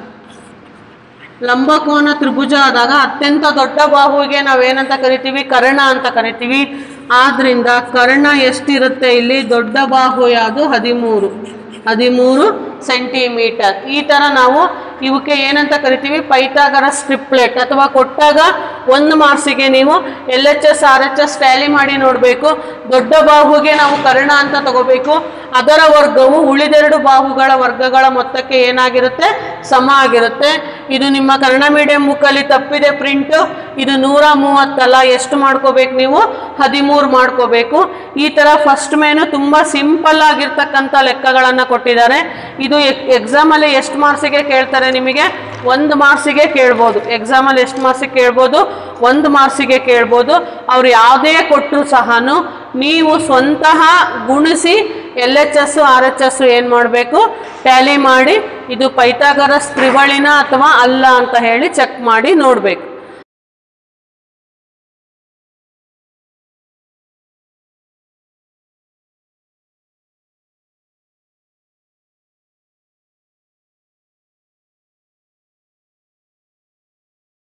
ಲಂಬಕೋನ ತ್ರಿಭುಜ ಆದಾಗ ಅತ್ಯಂತ ದೊಡ್ಡ ಬಾಹುವಿಗೆ ನಾವೇನಂತ ಕರಿತೀವಿ ಕರ್ಣ ಅಂತ ಕರಿತೀವಿ ಆದ್ರಿಂದ ಕರ್ಣ ಎಷ್ಟಿರುತ್ತೆ ಇಲ್ಲಿ ದೊಡ್ಡ ಬಾಹು ಯಾವುದು ಹದಿಮೂರು ಹದಿಮೂರು ಸೆಂಟಿಮೀಟರ್ ಈ ಥರ ನಾವು ಇವಕ್ಕೆ ಏನಂತ ಕರಿತೀವಿ ಪೈತಾಗರ ಸ್ಟ್ರಿಪ್ಲೆಟ್ ಅಥವಾ ಕೊಟ್ಟಾಗ ಒಂದು ಮಾರ್ಕ್ಸಿಗೆ ನೀವು L H S R H S tally ಮಾಡಿ ನೋಡಬೇಕು ದೊಡ್ಡ ಬಾಹುಗೆ ನಾವು ಕರ್ಣ ಅಂತ ತಗೋಬೇಕು ಅದರ ವರ್ಗವು ಉಳಿದೆರಡು ಬಾಹುಗಳ ವರ್ಗಗಳ ಮೊತ್ತಕ್ಕೆ ಏನಾಗಿರುತ್ತೆ ಸಮ ಆಗಿರುತ್ತೆ ಇದು ನಿಮ್ಮ ಕನ್ನಡ ಮೀಡಿಯಂ ಬುಕ್ಕಲ್ಲಿ ತಪ್ಪಿದೆ ಪ್ರಿಂಟು ಇದು ನೂರ ಮೂವತ್ತಲ್ಲ ಎಷ್ಟು ಮಾಡ್ಕೋಬೇಕು ನೀವು ಹದಿಮೂರು ಮಾಡ್ಕೋಬೇಕು ಈ ಥರ ಫಸ್ಟ್ ಮೇನು ತುಂಬ ಸಿಂಪಲ್ ಆಗಿರ್ತಕ್ಕಂಥ ಲೆಕ್ಕಗಳನ್ನು ಕೊಟ್ಟಿದ್ದಾರೆ ಇದು ಎಕ್ಸಾಮಲ್ಲಿ ಎಷ್ಟು ಮಾರ್ಕ್ಸಿಗೆ ಕೇಳ್ತಾರೆ ನಿಮಗೆ ಒಂದು ಮಾರ್ಕ್ಸಿಗೆ ಕೇಳ್ಬೋದು ಎಕ್ಸಾಮಲ್ಲಿ ಎಷ್ಟು ಮಾರ್ಕ್ಸಿಗೆ ಕೇಳ್ಬೋದು ಒಂದು ಮಾರ್ಕ್ಸಿಗೆ ಕೇಳ್ಬೋದು ಅವ್ರು ಯಾವುದೇ ಕೊಟ್ಟರು ಸಹ ನೀವು ಸ್ವಂತಹ ಗುಣಿಸಿ L H S R H S ಏನು ಮಾಡಬೇಕು ಟ್ಯಾಲಿ ಮಾಡಿ ಇದು ಪೈಥಾಗರಸ್ ತ್ರಿವಳಿನ ಅಥವಾ ಅಲ್ಲ ಅಂತ ಹೇಳಿ ಚೆಕ್ ಮಾಡಿ ನೋಡಬೇಕು